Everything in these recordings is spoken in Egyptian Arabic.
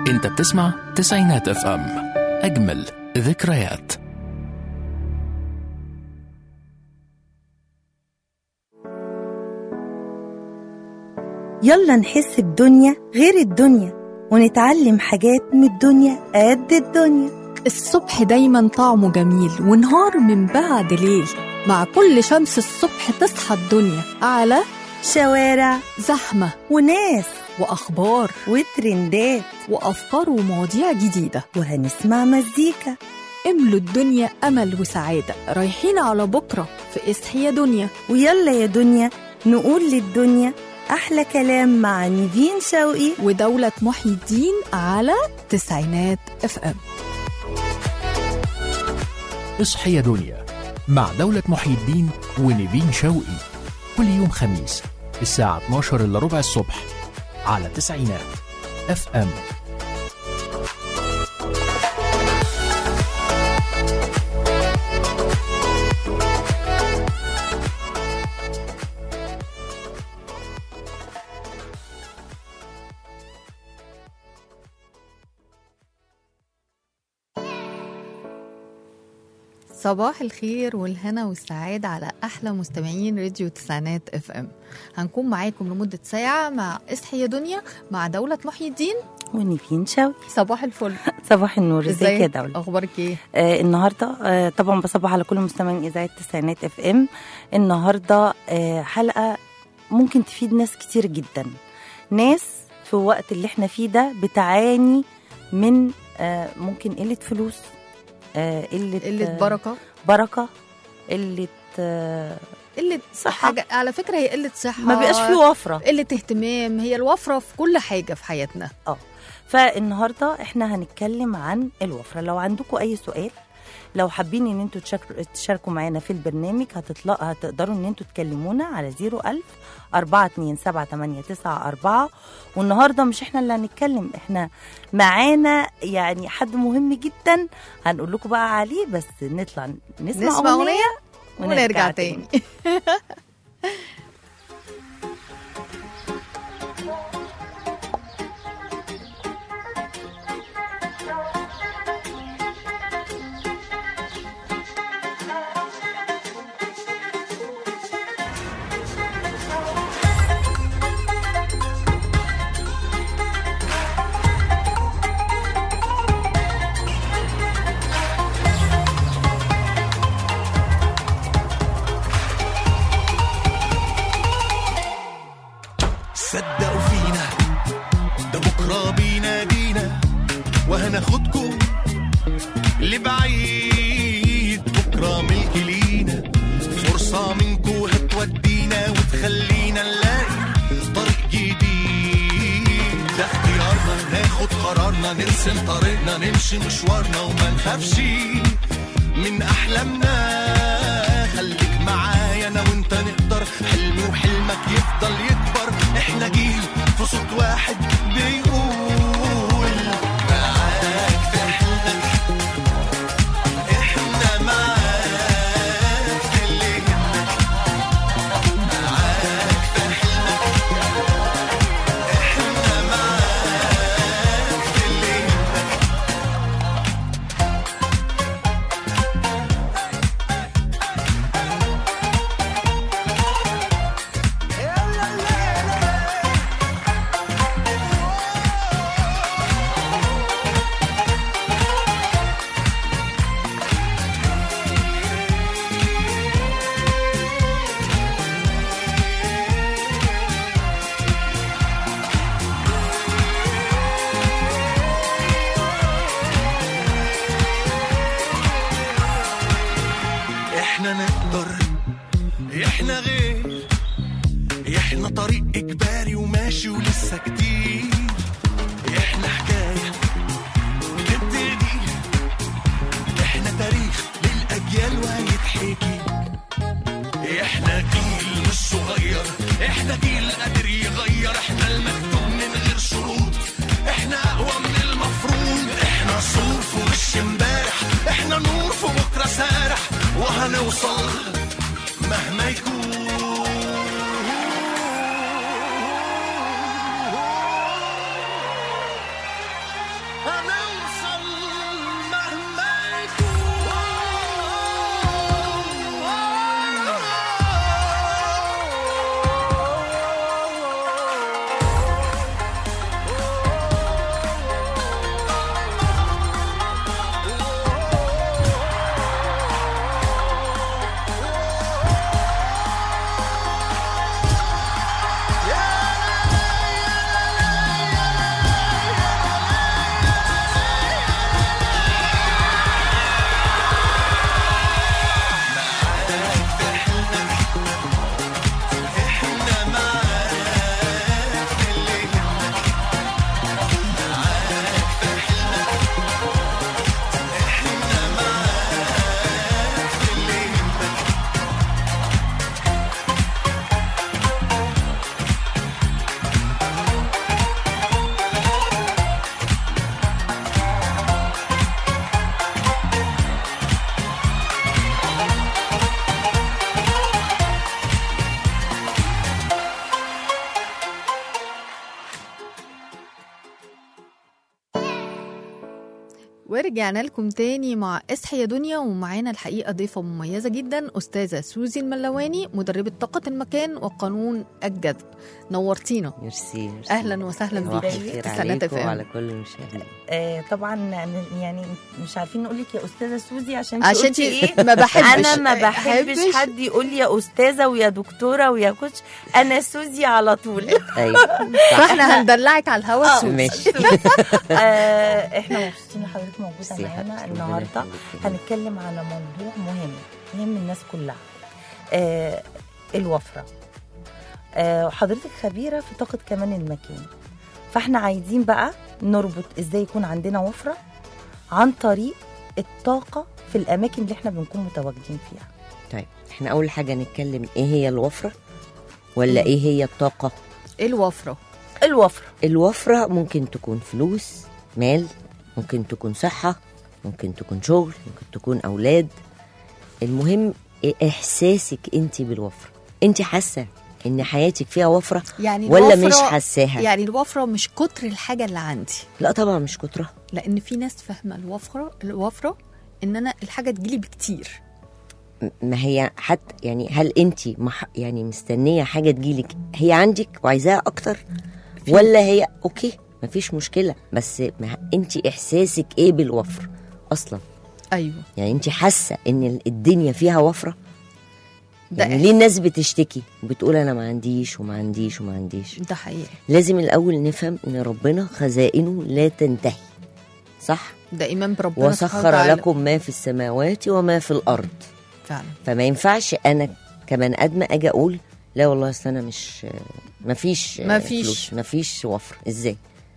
انت بتسمع تسعينات اف ام اجمل ذكريات يلا نحس بدنيا غير الدنيا ونتعلم حاجات من الدنيا قد الدنيا الصبح دايما طعمه جميل ونهار من بعد ليل مع كل شمس الصبح تصحى الدنيا على شوارع زحمة وناس وأخبار وترندات وأفكار ومواضيع جديدة وهنسمع مزيكا املوا الدنيا أمل وسعادة رايحين على بكرة في اصحي يا دنيا ويلا يا دنيا نقول للدنيا أحلى كلام مع نيفين شوقي ودولة محي الدين على تسعينات اف ام اصحي يا دنيا مع دولة محي الدين ونيفين شوقي كل يوم خميس الساعة 12 إلا ربع الصبح على تسعينات اف ام صباح الخير والهنا والسعادة على أحلى مستمعين راديو تسعينات اف ام هنكون معاكم لمدة ساعة مع اصحي يا دنيا مع دولة محي الدين ونيفين شوقي صباح الفل صباح النور ازيك يا دولة أخبارك إيه؟ آه النهارده آه طبعا بصبح على كل مستمعين اذاعه التسعينات اف ام النهارده آه حلقه ممكن تفيد ناس كتير جدا ناس في الوقت اللي احنا فيه ده بتعاني من آه ممكن قله فلوس آه قله قلة آه، بركة بركه قله آه قلة صحة. حاجة على فكرة هي قلة صحة ما بقاش فيه وفره قلة اهتمام هي الوفرة في كل حاجة في حياتنا فالنهارده احنا هنتكلم عن الوفره لو عندكم اي سؤال لو حابين ان انتوا تشاركوا تشاركوا معانا في البرنامج هتطلق هتقدروا ان انتوا تكلمونا على 01000 427 والنهارده مش احنا اللي هنتكلم احنا معانا يعني حد مهم جدا هنقول لكم بقى عليه بس نطلع نسمع, نسمع أغنية ونرجع تاني صدقوا فينا ده بكرة بينادينا وهناخدكم لبعيد بكرة ملك لينا فرصة منكو هتودينا وتخلينا نلاقي طريق جديد ده اختيارنا ناخد قرارنا نرسم طريقنا نمشي مشوارنا وما نخافش من أحلامنا خليك معايا أنا وأنت نقدر حلمي وحلمك يفضل يكبر احنا جيل في صوت واحد بيقول معاك في حلمك احنا معاك في اللي يهمك معاك في حلمك احنا معاك في اللي يهمك احنا نقدر احنا غير احنا طريق اجباري وماشي ولسه كتير احنا حكايه بتبتدي احنا تاريخ للاجيال وهيتحكي احنا جيل مش صغير احنا جيل قادر يغير احنا المكتوب من غير شروط احنا اقوى من المفروض احنا صور في وش امبارح احنا نور في بكره سارح وهنوصل مهما يكون ورجعنا لكم تاني مع اصحي يا دنيا ومعانا الحقيقه ضيفه مميزه جدا استاذه سوزي الملواني مدربه طاقه المكان وقانون الجذب نورتينا ميرسي ميرسي. اهلا وسهلا صباح بيكي الخير في سنة عليكم FM. وعلى كل المشاهدين آه طبعا يعني مش عارفين نقول لك يا استاذه سوزي عشان عشان قلتي انت ما بحبش انا ما بحبش حد يقول لي يا استاذه ويا دكتوره ويا كوتش انا سوزي على طول ايوه فاحنا هندلعك على الهوا آه. سوزي ماشي آه احنا مبسوطين ان حضرتك موجوده ميرسي يا معانا حبيبتي، ربنا النهارده يخليكي. هنتكلم على موضوع مهم يهم الناس كلها آه الوفره آه وحضرتك خبيره في طاقه كمان المكان فاحنا عايزين بقى نربط ازاي يكون عندنا وفره عن طريق الطاقه في الاماكن اللي احنا بنكون متواجدين فيها طيب احنا اول حاجه نتكلم ايه هي الوفره ولا ايه هي الطاقه ايه الوفره الوفره الوفره ممكن تكون فلوس مال ممكن تكون صحه ممكن تكون شغل ممكن تكون اولاد المهم إيه احساسك انت بالوفره انت حاسه ان حياتك فيها وفره يعني ولا الوفرة- مش حاساها يعني الوفره مش كتر الحاجه اللي عندي لا طبعا مش كترها لان في ناس فاهمه الوفره الوفره ان انا الحاجه تجيلي بكتير ما هي حتى يعني هل انت مح يعني مستنيه حاجه تجيلك هي عندك وعايزاها اكتر ولا هي اوكي مفيش مشكله بس ما انت احساسك ايه بالوفر اصلا ايوه يعني انت حاسه ان الدنيا فيها وفره ده يعني ليه الناس بتشتكي بتقول انا ما عنديش وما عنديش وما عنديش ده حقيقي لازم الاول نفهم ان ربنا خزائنه لا تنتهي صح ده ايمان بربنا سبحانه وسخر وتعالى. لكم ما في السماوات وما في الارض فعلا فما ينفعش انا كمان ادم اجي اقول لا والله اصل انا مش مفيش مفيش. فلوس مفيش وفر ازاي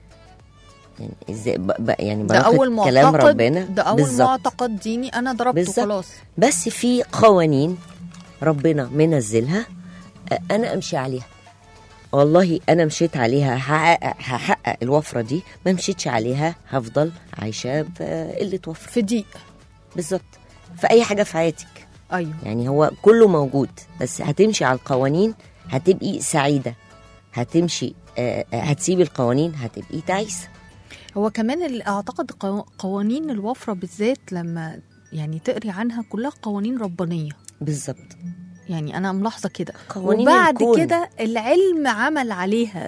يعني ازاي ب... ب... يعني ده باخد اول كلام معتقد ربنا ده اول بالظبط. معتقد ديني انا ضربته بالظبط. خلاص بس في قوانين ربنا منزلها أ- انا امشي عليها والله انا مشيت عليها هحقق, هحقق الوفره دي ما مشيتش عليها هفضل عايشه بقله وفره في ضيق بالظبط في اي حاجه في حياتك ايوه يعني هو كله موجود بس هتمشي على القوانين هتبقي سعيدة هتمشي آه، آه، هتسيبي القوانين هتبقي تعيسة هو كمان ال- اعتقد قو- قوانين الوفره بالذات لما يعني تقري عنها كلها قوانين ربانيه بالظبط يعني انا ملاحظه كده قوانين وبعد الكون. كده العلم عمل عليها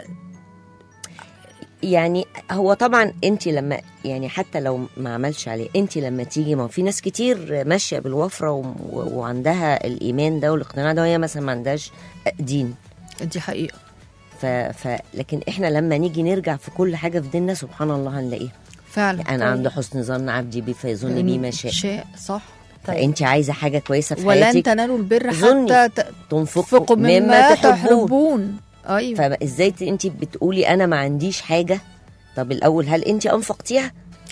يعني هو طبعا انت لما يعني حتى لو ما عملش عليه انت لما تيجي ما هو في ناس كتير ماشيه بالوفره و... و... وعندها الايمان ده والاقتناع ده وهي مثلا ما عندهاش دين دي حقيقه ف... ف... لكن احنا لما نيجي نرجع في كل حاجه في ديننا سبحان الله هنلاقيها فعلا انا عند حسن ظن عبدي بي فيظن بي ما شاء شاء صح فانت عايزه حاجه كويسه في ولن حياتك تنالوا البر ظني. حتى ت- تنفقوا تنفقوا مما مما تحبون تحبون ايوه فازاي انت بتقولي انا ما عنديش حاجه طب الاول هل انت انفقتيها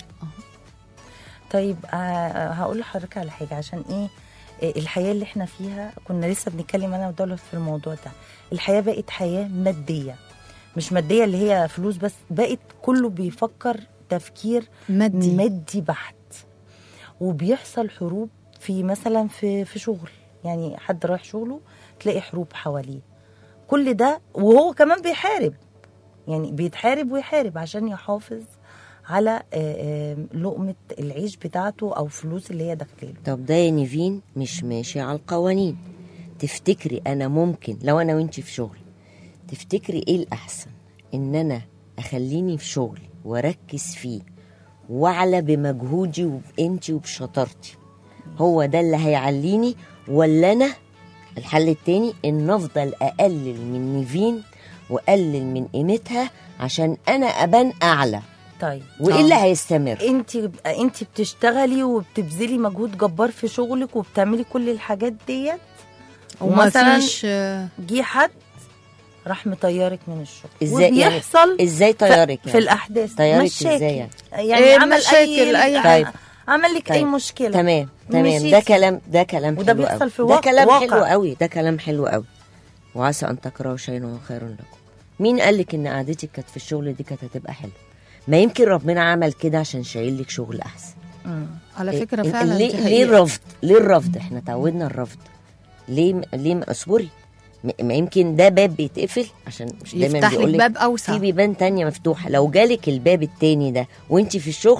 طيب آه هقول لحضرتك على حاجه عشان ايه آه، الحياه اللي احنا فيها كنا لسه بنتكلم انا ودولة في الموضوع ده الحياه بقت حياه ماديه مش ماديه اللي هي فلوس بس بقت كله بيفكر تفكير مادي مادي بحت وبيحصل حروب في مثلا في في شغل يعني حد رايح شغله تلاقي حروب حواليه كل ده وهو كمان بيحارب يعني بيتحارب ويحارب عشان يحافظ على آه، آه، لقمة العيش بتاعته أو فلوس اللي هي داخله طب ده يا نيفين مش ماشي على القوانين تفتكري انا ممكن لو انا وانت في شغل تفتكري ايه الاحسن ان انا اخليني في شغلي واركز فيه واعلى بمجهودي وبانتي وبشطارتي هو ده اللي هيعليني ولا انا الحل التاني ان افضل اقلل من نيفين واقلل من قيمتها عشان انا ابان اعلى طيب وايه اللي هيستمر انت انت بتشتغلي وبتبذلي مجهود جبار في شغلك وبتعملي كل الحاجات ديت وما ومثلا فيش آه، جه حد راح مطيرك من الشغل ازاي يعني وبيحصل ازاي ف- طيارك في الاحداث طيارك مشاكل. ازاي يعني يعني إيه عمل مشاكل، اي أي طيب. عمل لك اي طيب. مشكله تمام تمام مشيتي. ده كلام ده كلام وده حلو بيحصل قوي. في ده واقع- كلام واقع. حلو قوي ده كلام حلو قوي وعسى ان تكرهوا شيئا وهو خير لكم مين قال لك ان قعدتك كانت في الشغل دي كانت هتبقى حلوه ما يمكن ربنا عمل كده عشان شايل لك شغل احسن مم. على إيه- فكره إيه- فعلا ليه دي ليه حقيقة. الرفض ليه الرفض احنا تعودنا الرفض ليه ليه ما- اصبري م- ما يمكن ده باب بيتقفل عشان مش دايما يفتح لك بيقول لك باب اوسع في بيبان تانية مفتوحة لو جالك الباب التاني ده وانت في الشغل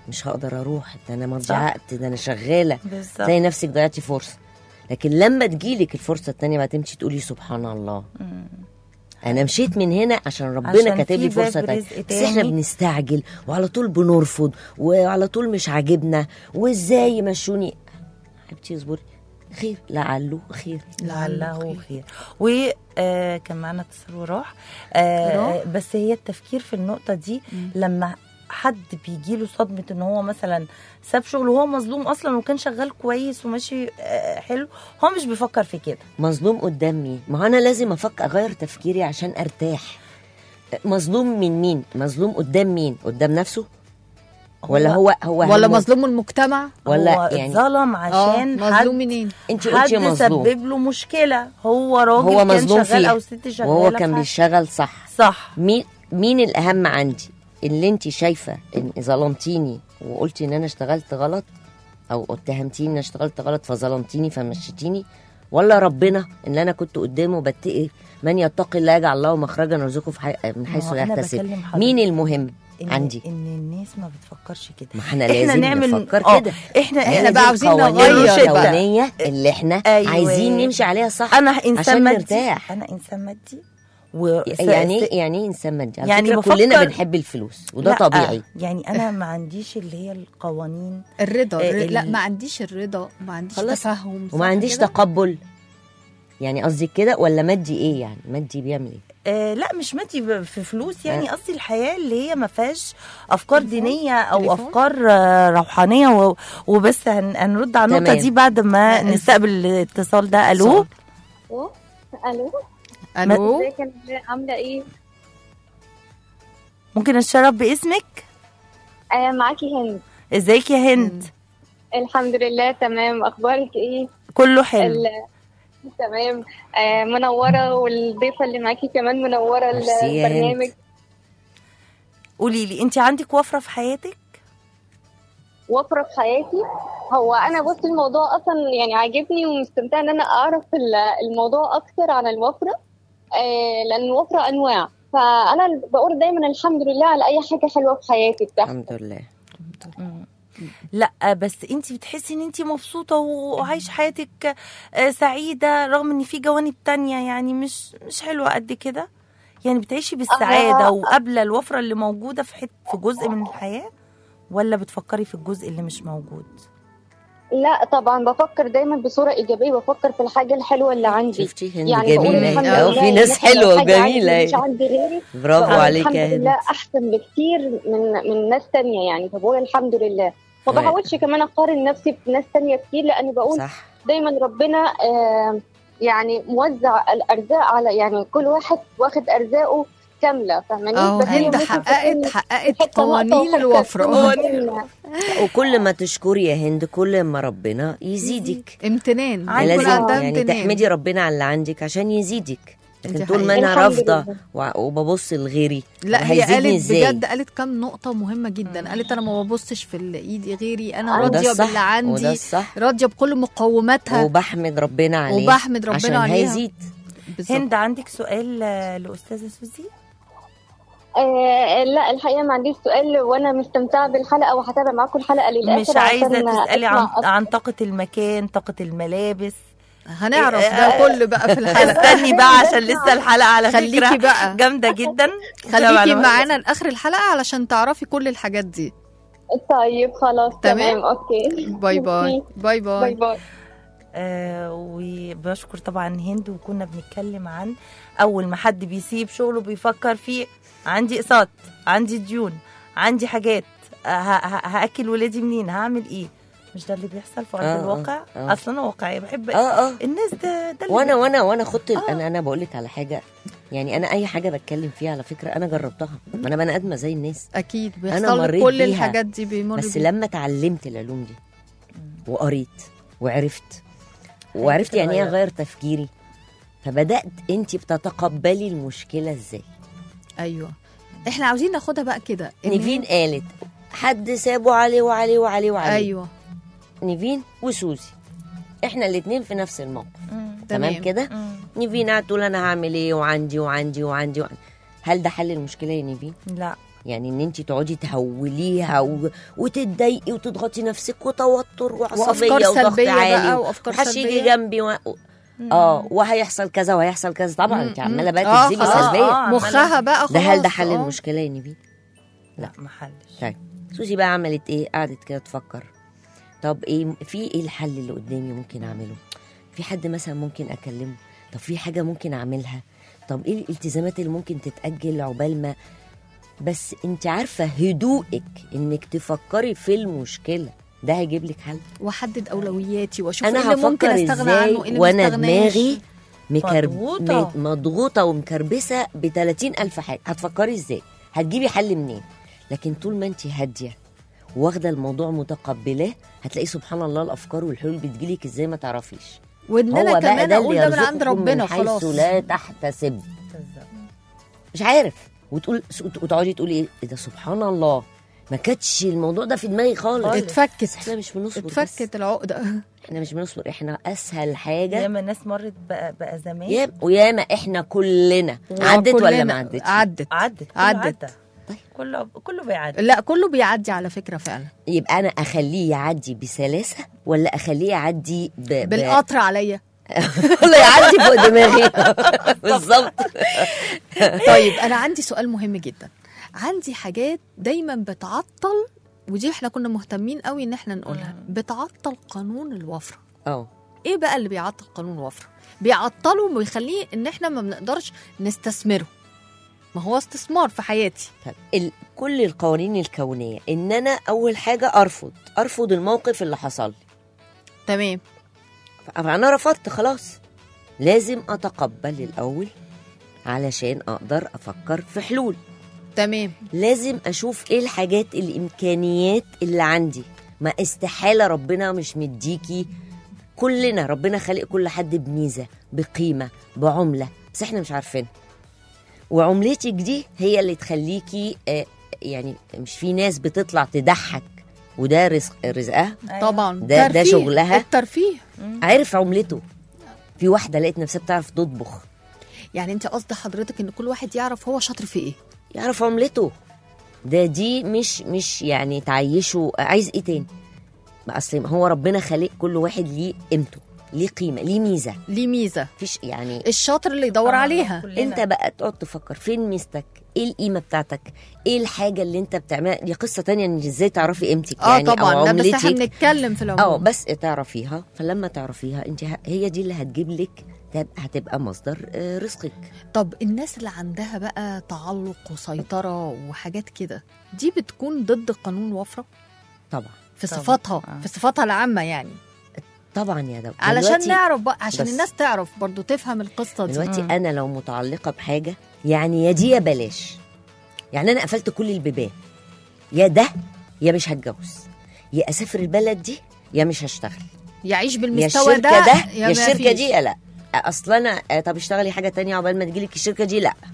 مش هقدر اروح ده انا مضي صح. عقد ده انا شغاله بالظبط تلاقي نفسك ضيعتي فرصه لكن لما تجيلك الفرصه التانية بعد تمشي تقولي سبحان الله انا مشيت من هنا عشان ربنا عشان كاتب في لي فرصه باب تانية رزق بس احنا تاني. بنستعجل وعلى طول بنرفض وعلى طول مش عاجبنا وازاي يمشوني حبيبتي اصبري خير لعله خير لعله خير وكان معانا اتصال وراح آه وراح؟ بس هي التفكير في النقطه دي لما حد بيجي له صدمه ان هو مثلا ساب شغله وهو مظلوم اصلا وكان شغال كويس وماشي آه حلو هو مش بيفكر في كده مظلوم قدام مين ما هو انا لازم افكر اغير تفكيري عشان ارتاح مظلوم من مين مظلوم قدام مين قدام نفسه ولا هو هو ولا همه- مظلوم المجتمع ولا هو يعني ظلم اه عشان مظلوم حد منين انت حد قلتي مظلوم سبب له مشكله هو راجل هو كان مظلوم شغال فيها او ست شغاله وهو كان في- بيشتغل صح صح مين مين الاهم عندي اللي انت شايفه ان ظلمتيني وقلتي ان انا اشتغلت غلط او اتهمتيني ان انا اشتغلت غلط فظلمتيني فمشيتيني ولا ربنا اللي انا كنت قدامه بتقي من يتقي الله يجعل له مخرجا ويرزقه في حي... من حيث هو لا أنا يحتسب بكلم حضرتك مين المهم إن عندي ان الناس ما بتفكرش كده ما احنا لازم نفكر آه، كده احنا إحنا احنا بقى عاوزين نغير بقى. الكونية اللي احنا أيوة. عايزين نمشي عليها صح انا انسان عشان مادي نرتاح انا انسان مادي و يعني ايه يعني ايه انسان مادي على يعني فكرة بفكر- كلنا بنحب الفلوس وده لا، طبيعي يعني انا ما عنديش اللي هي القوانين الرضا آه، الر- لا ال- ما عنديش الرضا ما عنديش خلاص. تفهم وما صح عنديش كده؟ تقبل يعني قصدي كده ولا مادي ايه يعني مادي بيعمل ايه آه لا مش مادي ب- في فلوس يعني قصدي الحياه اللي هي ما فيهاش افكار دينيه او تليفون؟ افكار آه، روحانيه و- وبس هن- هنرد على النقطه تمام. دي بعد ما لا، نستقبل الاتصال ده الو الو الو ازيك يا نجلاء؟ عامله ايه ممكن اتشرف باسمك آه معاكي هند ازيك يا هند الحمد لله تمام اخبارك ايه كله حلو ال- تمام آه منوره والضيفه اللي معاكي كمان منوره ميرسي يا هند. البرنامج قولي لي انت عندك وفره في حياتك وفره في حياتي هو انا بص الموضوع اصلا يعني عاجبني ومستمتعه ان انا اعرف ال- الموضوع اكتر عن الوفره آه لان الوفره انواع فانا بقول دايما الحمد لله على اي حاجه حلوه في حياتي بتحصل الحمد لله لا بس انت بتحسي ان انت مبسوطه وعايشه حياتك آه، سعيده رغم ان في جوانب تانية يعني مش مش حلوه قد كده يعني بتعيشي بالسعاده آه. وقابله الوفره اللي موجوده في حت في جزء من الحياه ولا بتفكري في الجزء اللي مش موجود لا طبعا بفكر دايما بصوره ايجابيه بفكر في الحاجه الحلوه اللي عندي شفتي هند يعني بقول جميله الحمد اهي. اه لله في إن ناس إحنا لو حلوه حاجة وجميله عندي مش اهي. عندي غيري برافو فأنا عليك الحمد يا هند لله احسن بكتير من من ناس تانية يعني فبقول الحمد لله ما تمام. بحاولش كمان اقارن نفسي بناس تانية كتير لاني بقول صح دايما ربنا آه يعني موزع الارزاق على يعني كل واحد واخد ارزاقه كامله فاهماني اه بس هي هند ممكن حققت تكون حققت حتة نقطة قوانين وحتة الوفرة قوانين. وكل ما تشكري يا هند كل ما ربنا يزيدك امتنان عايزة- يكون لازم عندها يعني امتنان. تحمدي ربنا على اللي عندك عشان يزيدك لكن دي طول ما حقيقة. انا الحمد رافضه لله. وع- وببص لغيري لا طب هي هيزيدني قالت ازاي؟ بجد قالت كام نقطة مهمة جدا قالت أنا ما ببصش في اللي إيدي غيري أنا وده راضية الصح باللي وده عندي الصح راضية بكل مقوماتها وبحمد ربنا عليه وبحمد ربنا عشان عليها. هيزيد بالظبط. هند عندك سؤال آه، لاستاذه سوزي آه لا الحقيقه ما عنديش سؤال وانا مستمتعه بالحلقه وهتابع معاكم الحلقه للاخر مش عايزه عشان تسالي أسمع عن أكتر. عن طاقه المكان طاقه الملابس هنعرف ده كله بقى في الحلقة استني بقى عشان لسه الحلقه على خليكي فكره بقى جامده جدا خليكي معلومات. معانا لاخر الحلقه علشان تعرفي كل الحاجات دي طيب خلاص تمام. تمام اوكي باي باي باي باي باي باي آه وبشكر طبعا هند وكنا بنتكلم عن اول ما حد بيسيب شغله بيفكر فيه عندي اقساط عندي ديون عندي حاجات آه، ه- ه- هاكل ولادي منين هعمل ايه مش ده اللي بيحصل في ارض آه، آه، الواقع آه. اصلا انا واقعيه بحب اه اه الناس ده ده اللي وانا وانا وانا خدت ال- آه. انا انا بقول لك على حاجه يعني انا اي حاجه بتكلم فيها على فكره انا جربتها ما انا بني ادمه زي الناس اكيد أنا بيحصل لك مريت كل بيها. الحاجات دي بيمر بس بيها. لما اتعلمت العلوم دي وقريت وعرفت وعرفت يعني ايه تتغير. اغير تفكيري فبدات انت بتتقبلي المشكله ازاي ايوه احنا عاوزين ناخدها بقى كده إن نيفين قالت حد سابه عليه وعليه وعليه وعليه ايوه نيفين وسوزي احنا الاتنين في نفس الموقف مم. تمام تمام. كده مم. نيفين قاعده تقول انا هعمل ايه وعندي وعندي وعندي, وعندي. هل ده حل المشكله يا نيفين لا يعني ان انت تقعدي تهوليها و... وتتضايقي وتضغطي نفسك وتوتر وعصبيه وأفكار وضغط سلبية عالي بقى وأفكار محدش يجي سلبية. جنبي و... اه وهيحصل كذا وهيحصل كذا طبعا انت عماله بقى آه، تجذبي خلاص. سلبيه آه، مخها بقى خلاص ده هل ده حل آه. المشكله يا نبيل لا ما حلش طيب سوزي بقى عملت ايه قعدت كده تفكر طب ايه في ايه الحل اللي قدامي ممكن اعمله في حد مثلا ممكن اكلمه طب في حاجه ممكن اعملها طب ايه الالتزامات اللي ممكن تتاجل عقبال ما بس انت عارفه هدوءك انك تفكري في المشكله ده هيجيب لك حل واحدد اولوياتي واشوف انا ايه اللي ممكن هفكر استغنى ازاي عنه ايه اللي وانا مستغناش. دماغي مكرب مضغوطة. م- مضغوطه ومكربسه ب 30 الف حاجه هتفكري ازاي هتجيبي حل منين لكن طول ما انت هاديه واخده الموضوع متقبلاه هتلاقي سبحان الله الافكار والحلول بتجيلك ازاي ما تعرفيش وان هو انا بقى كمان ده اقول اللي ده من عند يرزقكم ربنا من حيث خلاص لا تحتسب بالظبط مش عارف وتقول وتقعدي تقولي ايه إيه ده سبحان الله ما كانتش الموضوع ده في دماغي خالص بس اتفكت احنا مش بنصبر بس. اتفكت العقده احنا مش بنصبر احنا اسهل حاجه ياما ناس مرت بقى بأزمات ياما وياما احنا كلنا عدت ولا وكلنا- ما عدتش عدت عدت كله عدت. عدى كله كله بيعدي لا كله بيعدي على فكره فعلا يبقى انا اخليه يعدي بسلاسه ولا اخليه يعدي ب... ب... بالقطر عليا ولا يعدي فوق دماغي بالظبط طيب انا عندي سؤال مهم جدا عندي حاجات دايما بتعطل ودي احنا كنا مهتمين قوي ان احنا نقولها بتعطل قانون الوفره اه ايه بقى اللي بيعطل قانون الوفره بيعطله ويخليه ان احنا ما بنقدرش نستثمره ما هو استثمار في حياتي طيب ال... كل القوانين الكونيه ان انا اول حاجه ارفض ارفض الموقف اللي حصل لي تمام فانا رفضت خلاص لازم اتقبل الاول علشان اقدر افكر في حلول تمام لازم اشوف ايه الحاجات الامكانيات اللي عندي ما استحاله ربنا مش مديكي كلنا ربنا خلق كل حد بميزه بقيمه بعمله بس احنا مش عارفينها وعملتك دي هي اللي تخليكي آه يعني مش في ناس بتطلع تضحك وده رزق رزقها طبعا ده- ده ترفيه. شغلها. الترفيه عارف عملته في واحده لقيت نفسها بتعرف تطبخ يعني انت قصد حضرتك ان كل واحد يعرف هو شاطر في ايه يعرف عملته ده دي مش مش يعني تعيشه عايز ايه تاني ما اصل هو ربنا خلق كل واحد ليه قيمته ليه قيمه ليه ميزه ليه ميزه مفيش يعني الشاطر اللي يدور آه، عليها كلنا. انت بقى تقعد تفكر فين ميزتك ايه القيمه بتاعتك ايه الحاجه اللي انت بتعملها دي قصه تانية ان ازاي تعرفي قيمتك اه يعني طبعا او ده بس احنا عملتك بنتكلم في اه العموم بس تعرفيها فلما تعرفيها انت ه- هي دي اللي هتجيب لك تب- هتبقى مصدر آه، رزقك طب الناس اللي عندها بقى تعلق وسيطره وحاجات كده دي بتكون ضد قانون الوفره طبعا في طبعاً. صفاتها آه. في صفاتها العامه يعني طبعا يا دو علشان دلوقتي- نعرف بقى عشان بس- الناس تعرف برضو تفهم القصه دي دلوقتي مم. انا لو متعلقه بحاجه يعني يا دي يا بلاش يعني انا قفلت كل البيبان يا ده يا مش هتجوز يا اسافر البلد دي يا مش هشتغل يعيش يا بالمستوى الشركه ده ده يا ما الشركه فيش. دي يا لا اصل انا آه، طب اشتغلي حاجه تانية عقبال ما تجيلك الشركه دي لا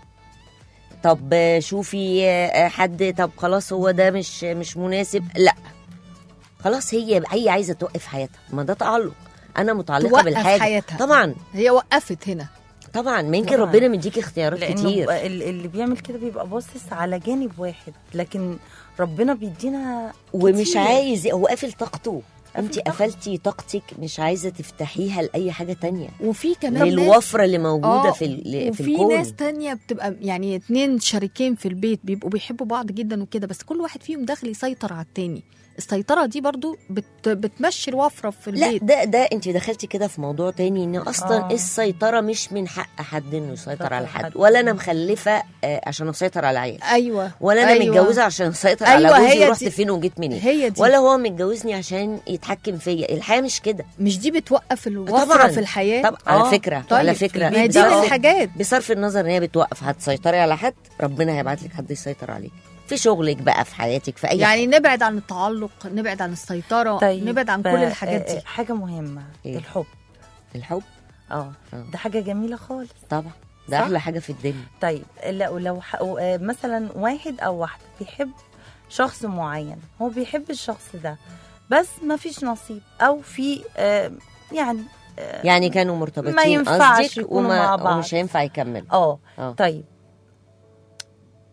طب آه، شوفي آه، حد طب خلاص هو ده مش مش مناسب لا خلاص هي هي عايزه توقف حياتها ما ده تعلق انا متعلقه توقف بالحاجه حياتها. طبعا هي وقفت هنا طبعا ما يمكن طبعاً. ربنا مديكي اختيارات لانه كتير ال- اللي بيعمل كده بيبقى باصص على جانب واحد لكن ربنا بيدينا ومش كتير. عايز هو قافل طاقته قافل انت طاقته. قفلتي طاقتك مش عايزه تفتحيها لاي حاجه تانية وفي كمان ناس للوفره اللي موجوده آه، في ال- في وفي الكون ناس تانية بتبقى يعني اتنين شريكين في البيت بيبقوا بيحبوا بعض جدا وكده بس كل واحد فيهم داخل يسيطر على التاني السيطرة دي برضو بت بتمشي الوفرة في لا البيت ده ده انت دخلتي كده في موضوع تاني ان اصلا آه. السيطره مش من حق حد انه يسيطر يسيطر على على حد حد. ولا انا مخلفه آه، عشان اسيطر على عيال ايوه ولا انا أيوة. متجوزه عشان اسيطر أيوة، على جوزي هي ورحت دي. فين وجيت منين هي دي ولا هو متجوزني عشان يتحكم فيا الحياه مش كده مش دي بتوقف الوفرة طبعاً. في الحياة طب آه. على فكره طيب على فكره ما هي دي من بصرف- الحاجات بصرف النظر ان هي بتوقف هتسيطري على حد ربنا هيبعت لك حد يسيطر عليك في شغلك بقى في حياتك في اي يعني نبعد عن التعلق نبعد عن السيطرة طيب نبعد عن كل آه، الحاجات آه، دي حاجه مهمه إيه؟ الحب الحب اه آه. ده حاجه جميله خالص طبعا ده صح؟ احلى حاجه في الدنيا طيب لو لو ح- آه، مثلا واحد او واحده بيحب شخص معين هو بيحب الشخص ده بس ما فيش نصيب او في آه، يعني آه، يعني كانوا مرتبطين ما ينفعش قصدك يكونوا وما مع بعض. ومش هينفع يكملوا اه اه طيب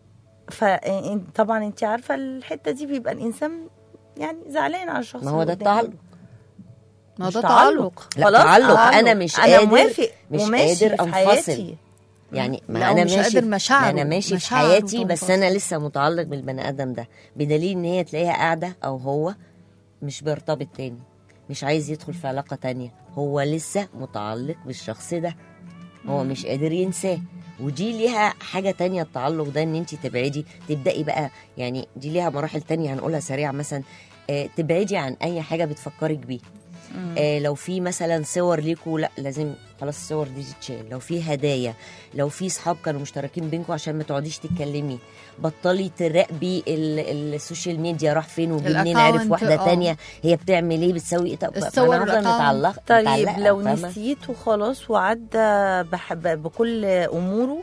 فطبعا انت عارفه الحته دي بيبقى الانسان يعني زعلان على الشخص ما هو اللي ده قدامه. التعلق ما مش ده تعلق لا خلاص تعلق تعلق. انا مش انا قادر موافق مش وماشي قادر في انفصل حياتي. يعني ما لا، انا ومش ماشي قادر مشاعره- ما انا ماشي في مشاعره حياتي بس تنفصل. انا لسه متعلق بالبني ادم ده بدليل ان هي تلاقيها قاعده او هو مش بيرتبط تاني مش عايز يدخل في علاقه تانية هو لسه متعلق بالشخص ده هو مش قادر ينساه ودي ليها حاجة تانية التعلق ده ان انت تبعدي تبدأي بقى يعني دي ليها مراحل تانية هنقولها سريعا مثلا آه تبعدي عن اي حاجة بتفكرك بيه آه لو في مثلا صور ليكوا لا لازم خلاص الصور دي تتشال لو في هدايا لو في صحاب كانوا مشتركين بينكم عشان ما تقعديش تتكلمي بطلي تراقبي ال- السوشيال ميديا راح فين ومنين عرف الأكاونت، واحده آه. تانية هي بتعمل ايه بتسوي ايه طب الصور انا هفضل والأكاونت. متعلقه طيب متعلقة، لو فاهمة؟ نسيته خلاص وعدى بحب بكل اموره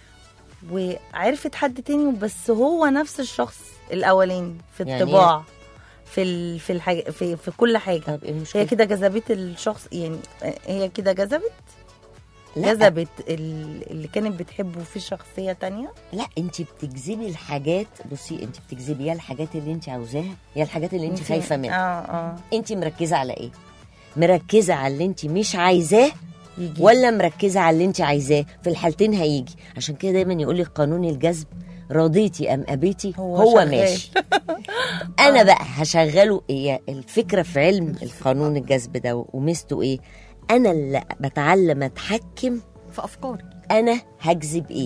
وعرفت حد تاني بس هو نفس الشخص الاولاني في يعني الطباع في ال... في الحاجه في في كل حاجه طب ايه المشكله هي كده جذبت الشخص يعني هي كده جذبت لا جذبت ال- اللي كانت بتحبه في شخصيه تانية لا انت بتجذبي الحاجات بصي انت بتجذبي يا الحاجات اللي انت عاوزاها يا الحاجات اللي انت انت- خايفه منها اه اه انت مركزه على ايه مركزه على اللي انت مش عايزاه يجي ولا مركزه على اللي انت عايزاه في الحالتين هيجي عشان كده دايما يقول لك قانون الجذب رضيتي ام ابيتي هو هو, هو شغال. ماشي انا بقى هشغله هي الفكره في علم القانون الجذب ده وميزته ايه انا اللي بتعلم اتحكم في افكاري انا هجذب ايه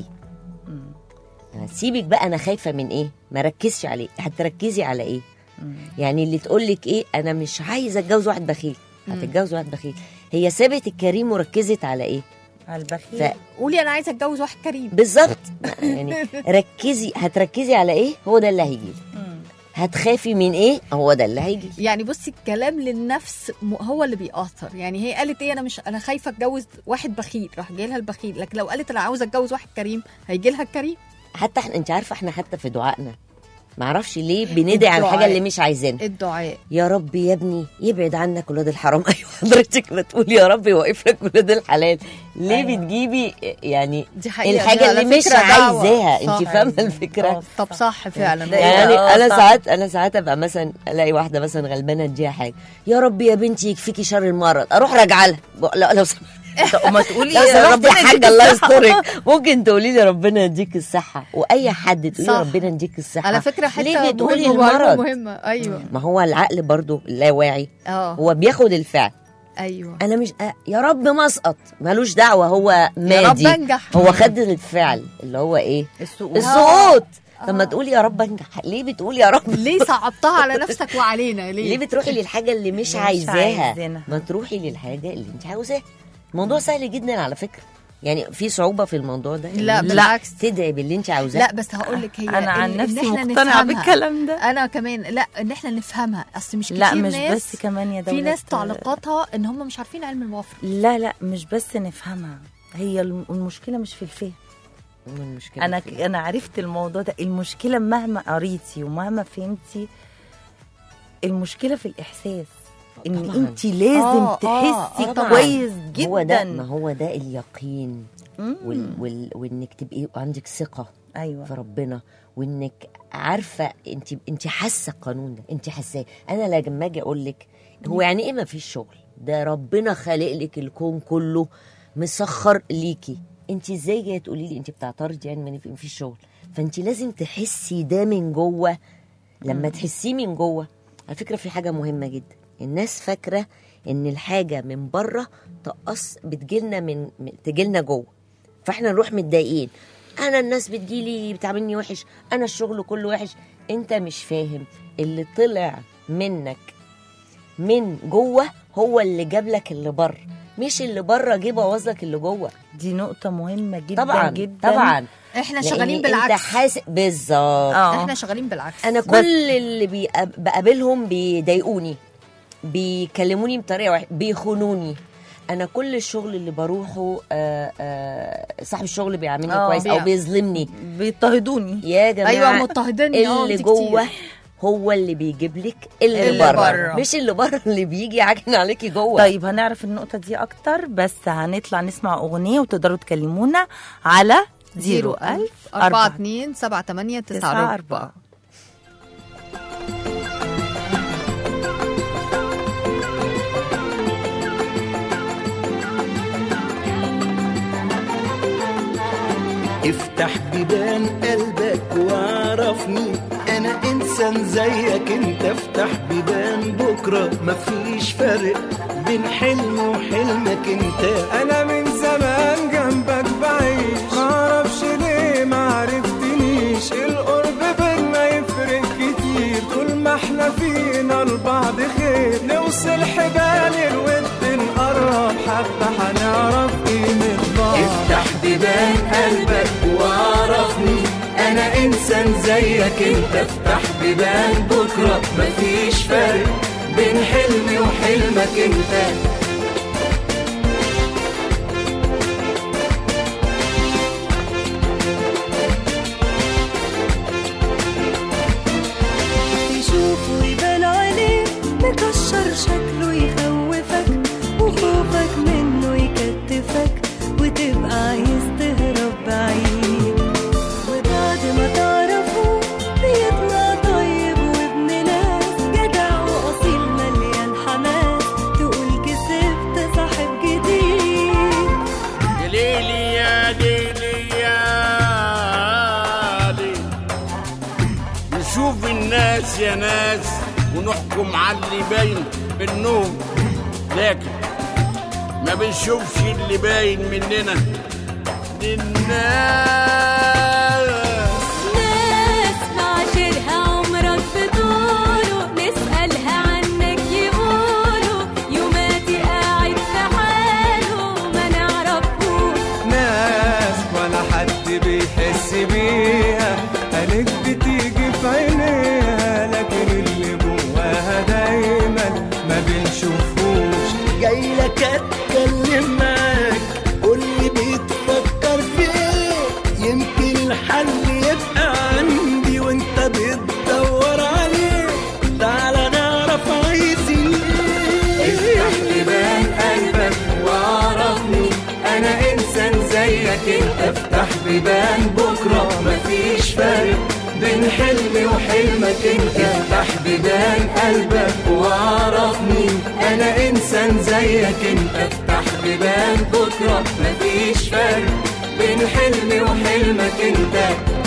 سيبك بقى انا خايفه من ايه ما ركزش عليه هتركزي على ايه يعني اللي تقول لك ايه انا مش عايزه اتجوز واحد بخيل هتتجوز واحد بخيل هي سابت الكريم وركزت على ايه على البخيل ف... قولي انا عايزه اتجوز واحد كريم بالظبط يعني ركزي هتركزي على ايه هو ده اللي هيجي مم. هتخافي من ايه هو ده اللي هيجي يعني بصي الكلام للنفس م- هو اللي بيأثر يعني هي قالت ايه انا مش انا خايفه اتجوز واحد بخيل راح جاي لها البخيل لكن لو قالت انا عاوزه اتجوز واحد كريم هيجي لها الكريم حتى احنا انت عارفه احنا حتى في دعائنا معرفش ليه بندعي على الحاجه الدعاء. اللي مش عايزينها الدعاء يا رب يا ابني يبعد عنك ولاد الحرام ايوه حضرتك بتقول يا رب يوقف لك ولاد الحلال ليه أيوة. بتجيبي يعني دي حقيقه الحاجه دي على اللي مش فكرة دعوة. عايزاها صح. انت فاهمه الفكره طب صح فعلا ده يعني آه، انا صح. ساعات انا ساعات ابقى مثلا الاقي واحده مثلا غلبانه اديها حاجه يا رب يا بنتي يكفيكي شر المرض اروح راجعه لها بق- لا لو سمحت وما تقولي لو سمحتي يا ربنا يديك حاجه الله الصحة. يسترك ممكن تقولي لي ربنا يديك الصحه واي حد تقولي صح. ربنا يديك الصحه على فكره حته ليه بتقولي مهمة ومعلومة المرض مهمه ايوه ما هو العقل برضو اللاواعي اه هو بياخد الفعل ايوه انا مش أ... يا رب ما اسقط ملوش دعوه هو مادي أنجح. هو خد الفعل اللي هو ايه السقوط السقوط طب ما تقولي يا رب انجح ليه بتقولي يا رب ليه صعبتها على نفسك وعلينا ليه ليه بتروحي للحاجه اللي مش اللي مش عايزاها عايزينها. ما تروحي للحاجه اللي انت عاوزاها الموضوع سهل جدا على فكره يعني في صعوبه في الموضوع ده لا، إن بالعكس. تدعي باللي انت عاوزاه لا بس هقول لك هي انا عن إن- نفسي إن إحنا مقتنعه نفهمها. بالكلام ده انا كمان لا ان احنا نفهمها اصل مش كتير لا مش ناس بس كمان يا دولة في ناس تعليقاتها ان هم مش عارفين علم الوفر لا لا مش بس نفهمها هي الم- المشكله مش في الفهم المشكله انا في- انا عرفت الموضوع ده المشكله مهما قريتي ومهما فهمتي المشكله في الاحساس ان طبعاً. انت لازم آه، آه، تحسي آه، طبعاً. كويس جدا هو ده ما هو ده اليقين مم. وال... وال... وانك تبقي عندك ثقه ايوه في ربنا وانك عارفه انت انت حاسه القانون ده انت حاساه انا لما اجي اقول لك هو يعني ايه ما فيش شغل ده ربنا خالق لك الكون كله مسخر ليكي انت ازاي جايه تقولي لي انت بتعترضي يعني ما فيش شغل فانت لازم تحسي ده من جوه لما تحسيه من جوه على فكره في حاجه مهمه جدا الناس فاكره ان الحاجه من بره تقص بتجيلنا من من- تجيلنا جوه فاحنا نروح متضايقين انا الناس بتجيلي بتعاملني وحش انا الشغل كله وحش انت مش فاهم اللي طلع منك من جوه هو اللي جاب لك اللي بره مش اللي بره جه بوظ لك اللي جوه دي نقطه مهمه جدا طبعا جدا طبعا احنا لأن شغالين انت بالعكس حاسس بالظبط اه احنا شغالين بالعكس انا كل اللي بيقاب- بقابلهم بيضايقوني بيكلموني بطريقه وحشه بيخونوني انا كل الشغل اللي بروحه آه، آه، صاحب الشغل بيعاملني آه، كويس او بيع- بيظلمني بيضطهدوني يا جماعه ايوه مضطهديني اه اللي دي جوه كتير. هو اللي بيجيب لك اللي, اللي بره بره. مش اللي بره اللي بيجي يعجن عليكي جوه طيب هنعرف النقطة دي أكتر بس هنطلع نسمع أغنية وتقدروا تكلمونا على زيرو ألف أربعة اتنين سبعة تمانية تسعة تسعة أربعة أربعة افتح بيبان قلبك وعرفني انا انسان زيك انت افتح بيبان بكره مفيش فرق بين حلم وحلمك انت انا من زمان جنبك بعيش معرفش ليه معرفتنيش القرب بينا يفرق كتير طول ما احنا فينا لبعض خير نوصل حبال الود نقرب حتى هنعرف قيمة بعض افتح بيبان قلبك وعرفني انا انسان زيك انت افتح بيبان بكره مفيش فرق بين حلمي وحلمك انت تشوفه يبان عليه مكشر شكله يخوفك وخوفك منه يكتفك وتبقى عايز تهرب بعيد وبعد ما تعرفه بيطلع طيب وابن ناس جدع وأصيل مليان حماس تقول كسبت صاحب جديد يا ليلي يا ليلي يا ليلي نشوف الناس يا ناس ونحكم على اللي باين منهم لكن ما بنشوفش اللي باين مننا للناس ناس معاشرها عمرك بطوله نسألها عنك يقولوا يوماتي قاعد في حاله ما نعرفوش ناس ولا حد بيحس بيها قالك بتيجي في عينيها لكن اللي جواها دايما ما بنشوفوش جاي لك اتكلم معاك قول لي بتفكر في ايه يمكن الحل يبقى عندي وانت بتدور عليه تعالى نعرف عايزين ايه افتح لبان قلبك وعرفني انا انسان زيك انت افتح بيبان بكره مفيش فرق بين حلمي وحلمك انت افتح بيبان قلبك وعرفني انا انسان زيك انت افتح بيبان بكره مفيش فرق بين حلمي وحلمك انت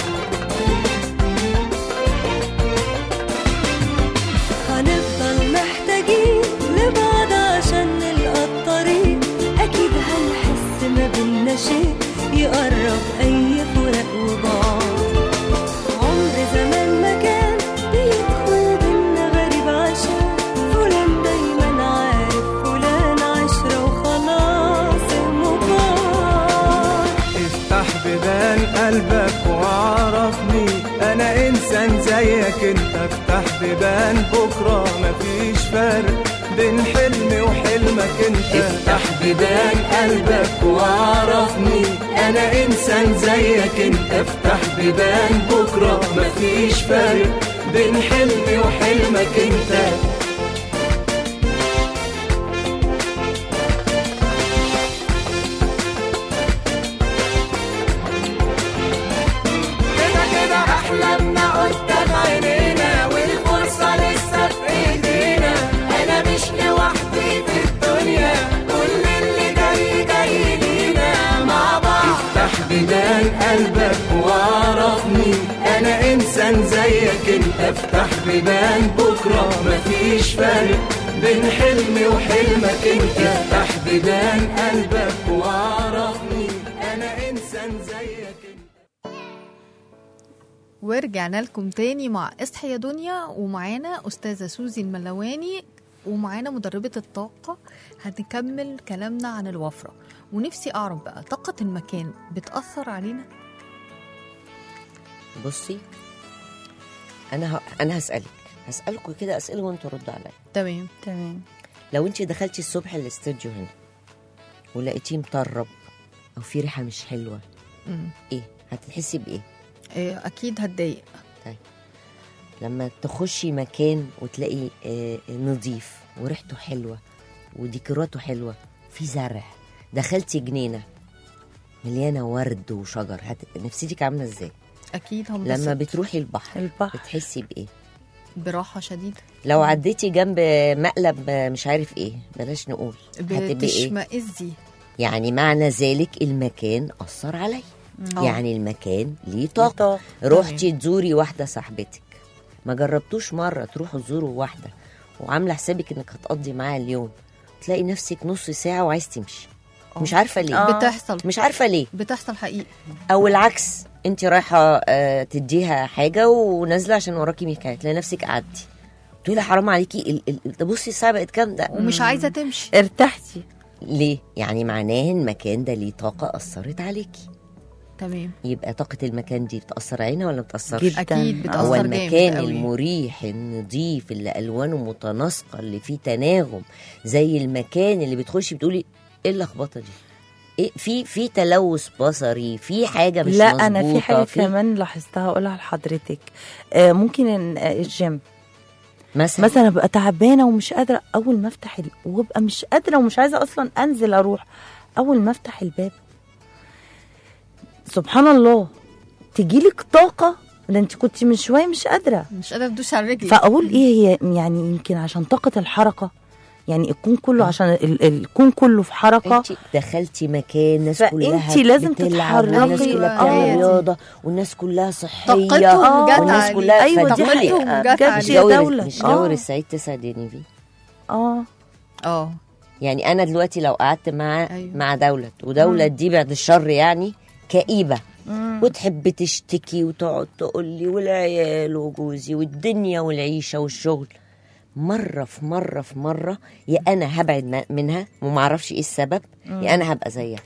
هنفضل محتاجين لبعض عشان نلقى الطريق أكيد هنحس ما بينا شيء يقرب أي فراق وبعض عمر زمان ما كان بيدخل بينا غريب عشان فلان دايما عارف فلان عشرة وخلاص المبار افتح بيبان قلبك وعرفني انا انسان زيك انت افتح بيبان بكره مفيش فرق بين حلمي وحلمك انت افتح بيبان قلبك وعرفني انا انسان زيك انت افتح بيبان بكره مفيش فرق بين حلمي وحلمك انت كده كده احلامنا قدام عينينا والفرصه لسه في ايدينا انا مش لوحدي في الدنيا كل اللي جاي جاي لينا مع بعض افتح بيبان قلبك وعرفني انا انسان زيك انت افتح بيبان بكره مفيش فرق بين حلمي وحلمك انت افتح بيبان قلبك وعرفني انا انسان زيك انت ورجعنا لكم تاني مع اصحى يا دنيا ومعانا استاذه سوزي الملواني ومعانا مدربه الطاقه هنكمل كلامنا عن الوفره ونفسي اعرف بقى طاقه المكان بتاثر علينا بصي انا ه... انا هسالك هسالكوا كده اسئله وانتوا ردوا عليا تمام تمام لو انت دخلتي الصبح الاستوديو هنا ولقيتيه مطرب او في ريحه مش حلوه مم. ايه هتحسي بايه إيه، اكيد هتضايق لما تخشي مكان وتلاقي آه، نظيف وريحته حلوه وديكوراته حلوه في زرع دخلتي جنينه مليانه ورد وشجر هتبقى نفسيتك عامله ازاي اكيد هم لما بتروحي البحر البحر بتحسي بايه براحه شديده لو عديتي جنب مقلب مش عارف ايه بلاش نقول هتبقي ايه بتشمئزي يعني معنى ذلك المكان اثر علي آه. يعني المكان ليه طاقه طاقة. رحتي تزوري واحده صاحبتك ما جربتوش مره تروحوا تزوروا واحده وعامله حسابك انك هتقضي معاها اليوم تلاقي نفسك نص ساعه وعايز تمشي مش عارفه ليه آه. بتحصل مش عارفه ليه بتحصل حقيقي او العكس انت رايحه آه، تديها حاجه ونازله عشان وراكي ميكاية تلاقي نفسك قعدتي تقولي لها حرام عليكي ال- ال- ده بصي الساعه بقت كام ده ومش عايزه تمشي ارتحتي ليه يعني معناه المكان ده ليه طاقه اثرت عليكي تمام يبقى طاقه المكان دي بتاثر علينا ولا ما بتاثرش جدا. اكيد هو هو بتاثر جامد المكان قوي. المريح النظيف اللي الوانه متناسقه اللي فيه تناغم زي المكان اللي بتخشي بتقولي ايه اللخبطه دي ايه في في تلوث بصري في حاجه مش لا مظبوطه انا في حاجه كمان لاحظتها اقولها لحضرتك آه ممكن إن آه، الجيم مثلا مثلا ابقى تعبانه ومش قادره اول ما افتح ال... وابقى مش قادره ومش عايزه اصلا انزل اروح اول ما افتح الباب سبحان الله تجيلك طاقه ده انت كنت من شويه مش قادره مش قادره تدوس على رجلي فاقول ايه هي يعني يمكن عشان طاقه الحركه يعني الكون كله عشان ال- الكون كله في حركه انت دخلتي مكان الناس فأنت كلها لازم بتلعب تتحركي. والناس كلها أيوة. بتعمل رياضه والناس كلها صحيه طاقتهم جت والناس عليه. كلها ايوه دي فدي- حقيقه جت جت عليه. مش يا جو دوله مش جو اه السعيد تسعة دينيفي اه اه يعني انا دلوقتي لو قعدت مع أيوة. أيوة. مع دولت ودولت دي بعد الشر يعني كئيبه وتحب تشتكي وتقعد تقول لي والعيال وجوزي والدنيا والعيشه والشغل مره في مره في مره يا انا هبعد م- منها وما اعرفش ايه السبب يا انا هبقى زيها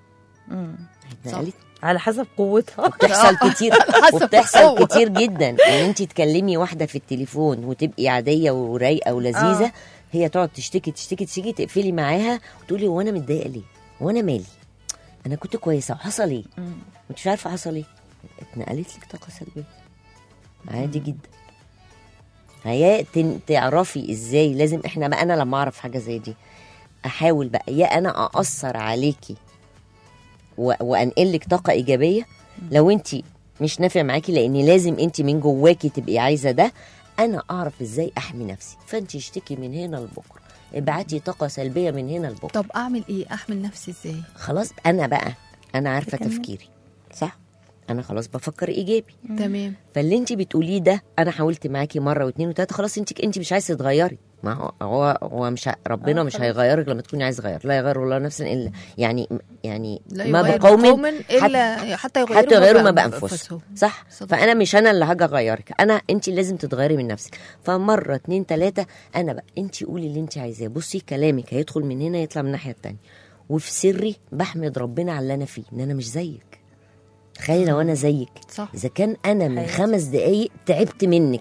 اتنقلت على حسب قوتها وبتحصل كتير حسب وبتحصل القوة. كتير جدا ان انت تكلمي واحده في التليفون وتبقي عاديه ورايقه ولذيذه آه. هي تقعد تشتكي تشتكي تشتكي تقفلي معاها وتقولي هو انا متضايقه ليه؟ هو انا مالي؟ انا كنت كويسه وحصل ايه؟ وانت مش عارفه حصل ايه؟ اتنقلت لك طاقه سلبيه عادي جدا هي تن- تعرفي ازاي لازم احنا بقى انا لما اعرف حاجه زي دي احاول بقى يا انا ااثر عليكي و- وانقل لك طاقه ايجابيه لو انت مش نافع معاكي لان لازم انت من جواكي تبقي عايزه ده انا اعرف ازاي احمي نفسي فانت اشتكي من هنا لبكره ابعتي طاقه سلبيه من هنا لبكره طب اعمل ايه احمل نفسي ازاي خلاص انا بقى انا عارفه تكمل. تفكيري صح انا خلاص بفكر ايجابي تمام فاللي انت بتقوليه ده انا حاولت معاكي مره واثنين وثلاثه خلاص انت انت مش عايزه تتغيري ما هو هو هو مش ه- ربنا آه، مش خلاص. هيغيرك لما تكوني عايز تغير لا يغير الله نفسا الا يعني يعني لا ما يغير بقوم بقوم الا حتى يغيروا حتى يغيروا ما بانفسهم صح صدق. فانا مش انا اللي هاجي اغيرك انا انت لازم تتغيري من نفسك فمره اتنين تلاته انا بقى انت قولي اللي انت عايزاه بصي كلامك هيدخل من هنا يطلع من الناحيه التانيه وفي سري بحمد ربنا على اللي انا فيه ان انا مش زيك تخيلي لو انا زيك صح اذا كان انا من حياتي. خمس دقايق تعبت منك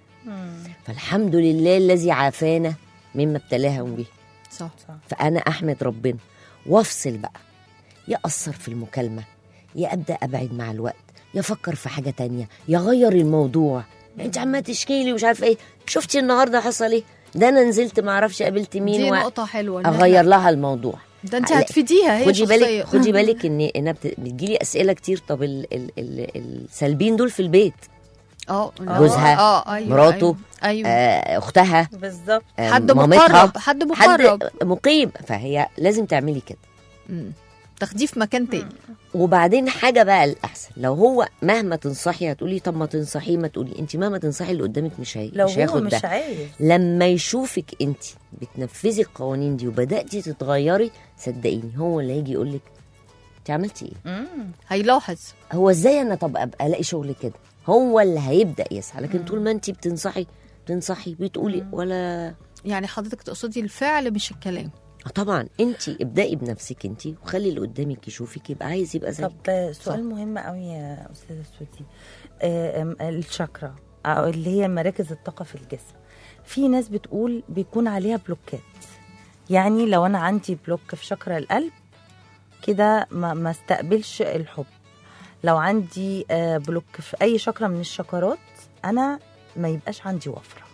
فالحمد لله الذي عافانا مما ابتلاهم به صح فانا احمد ربنا وافصل بقى يا اثر في المكالمه يا ابدا ابعد مع الوقت يا افكر في حاجه تانية يا غير الموضوع انت عماله تشكي لي ومش عارفه ايه شفتي النهارده حصل ايه ده انا نزلت ما اعرفش قابلت مين دي و- نقطه حلوه إن اغير إحنا- لها الموضوع ده انت لا، هتفيديها هي خدي بالك شخصية. خدي بالك ان انا بت- بتجيلي اسئله كتير طب ال ال ال السلبيين دول في البيت اه اللي هو- جوزها، اه ايوه مراته، ايوه, أيوة. آه اختها بالظبط آه حد مامتها مقرب حد مقرب حد مقيم فهي لازم تعملي كده مم. تاخديه في مكان تاني وبعدين حاجه بقى الاحسن لو هو مهما تنصحي هتقولي طب ما تنصحيه ما تقولي انت مهما تنصحي اللي قدامك مش هي لو مش هو هياخد مش ده عايز لما يشوفك انت بتنفذي القوانين دي وبداتي تتغيري صدقيني هو اللي هيجي يقول لك انت عملتي ايه مم. هيلاحظ هو ازاي انا طب ابقى الاقي شغل كده هو اللي هيبدا يسعى لكن طول ما انت بتنصحي بتنصحي بتقولي ولا يعني حضرتك تقصدي الفعل مش الكلام آه طبعا انت ابدأي بنفسك انت وخلي اللي قدامك يشوفك يبقى عايز يبقى زيك طب آه، سؤال مهم قوي يا استاذه سوتي آه، آم، الشاكرا أو اللي هي مراكز الطاقه في الجسم في ناس بتقول بيكون عليها بلوكات يعني لو انا عندي بلوك في شاكرا القلب كده ما, ما استقبلش الحب لو عندي آه، بلوك في اي شاكرا من الشاكرات انا ما يبقاش عندي وفره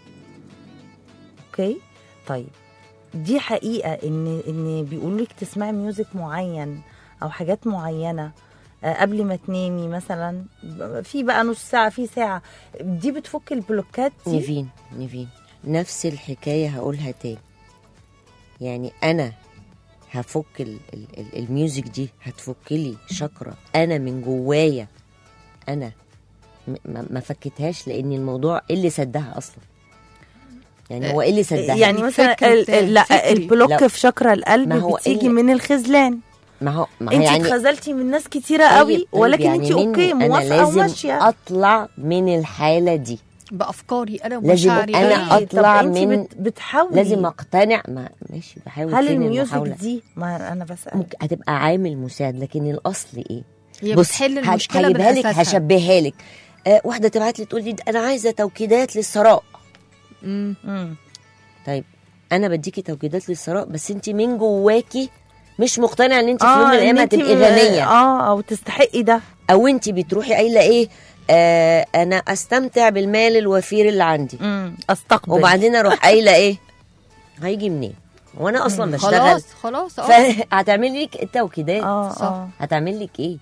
اوكي طيب دي حقيقه ان ان بيقولوا لك تسمعي ميوزك معين او حاجات معينه آه، قبل ما تنامي مثلا في بقى نص ساعه في ساعه دي بتفك البلوكات دي نيفين نيفين نفس الحكايه هقولها تاني يعني انا هفك ال ال ال الميوزك دي هتفك لي شكرا انا من جوايا انا م- ما ما فكتهاش لان الموضوع إيه اللي سدها اصلا يعني هو ايه اللي سدها يعني مثلا فكرة ال- ال- لا فكري. البلوك لا. في شكرا القلب ما هو بتيجي إيه؟ من الخذلان ما هو ما هو انت يعني اتخذلتي من ناس كتيره طيب- قوي طيب ولكن يعني انت مني اوكي أنا موافقه لازم وماشيه اطلع من الحاله دي بافكاري انا لازم ومشاعري أنا أنا طيب، أطلع طب انت من- بت- بتحاولي لازم اقتنع ما ماشي بحاول هل فين الميوزك المحاولة؟ دي ما انا بسال ممكن هتبقى عامل مساعد لكن الاصل ايه هي بص بتحل ه- المشكله هجيبها لك بأساسها. هشبهها لك آه واحده تبعت لي تقول لي انا عايزه توكيدات للثراء مم. مم. طيب انا بديكي توكيدات للثراء بس انت من جواكي مش مقتنعه ان انت في يوم من إن الايام انت هتبقي م- غنيه اه او تستحقي ده او انت بتروحي قايله ايه آه انا استمتع بالمال الوفير اللي عندي مم. استقبل وبعدين اروح قايله ايه هيجي منين وانا اصلا بشتغل خلاص خلاص اه فهتعمل لك التوكيدات اه صح. اه هتعمل لك ايه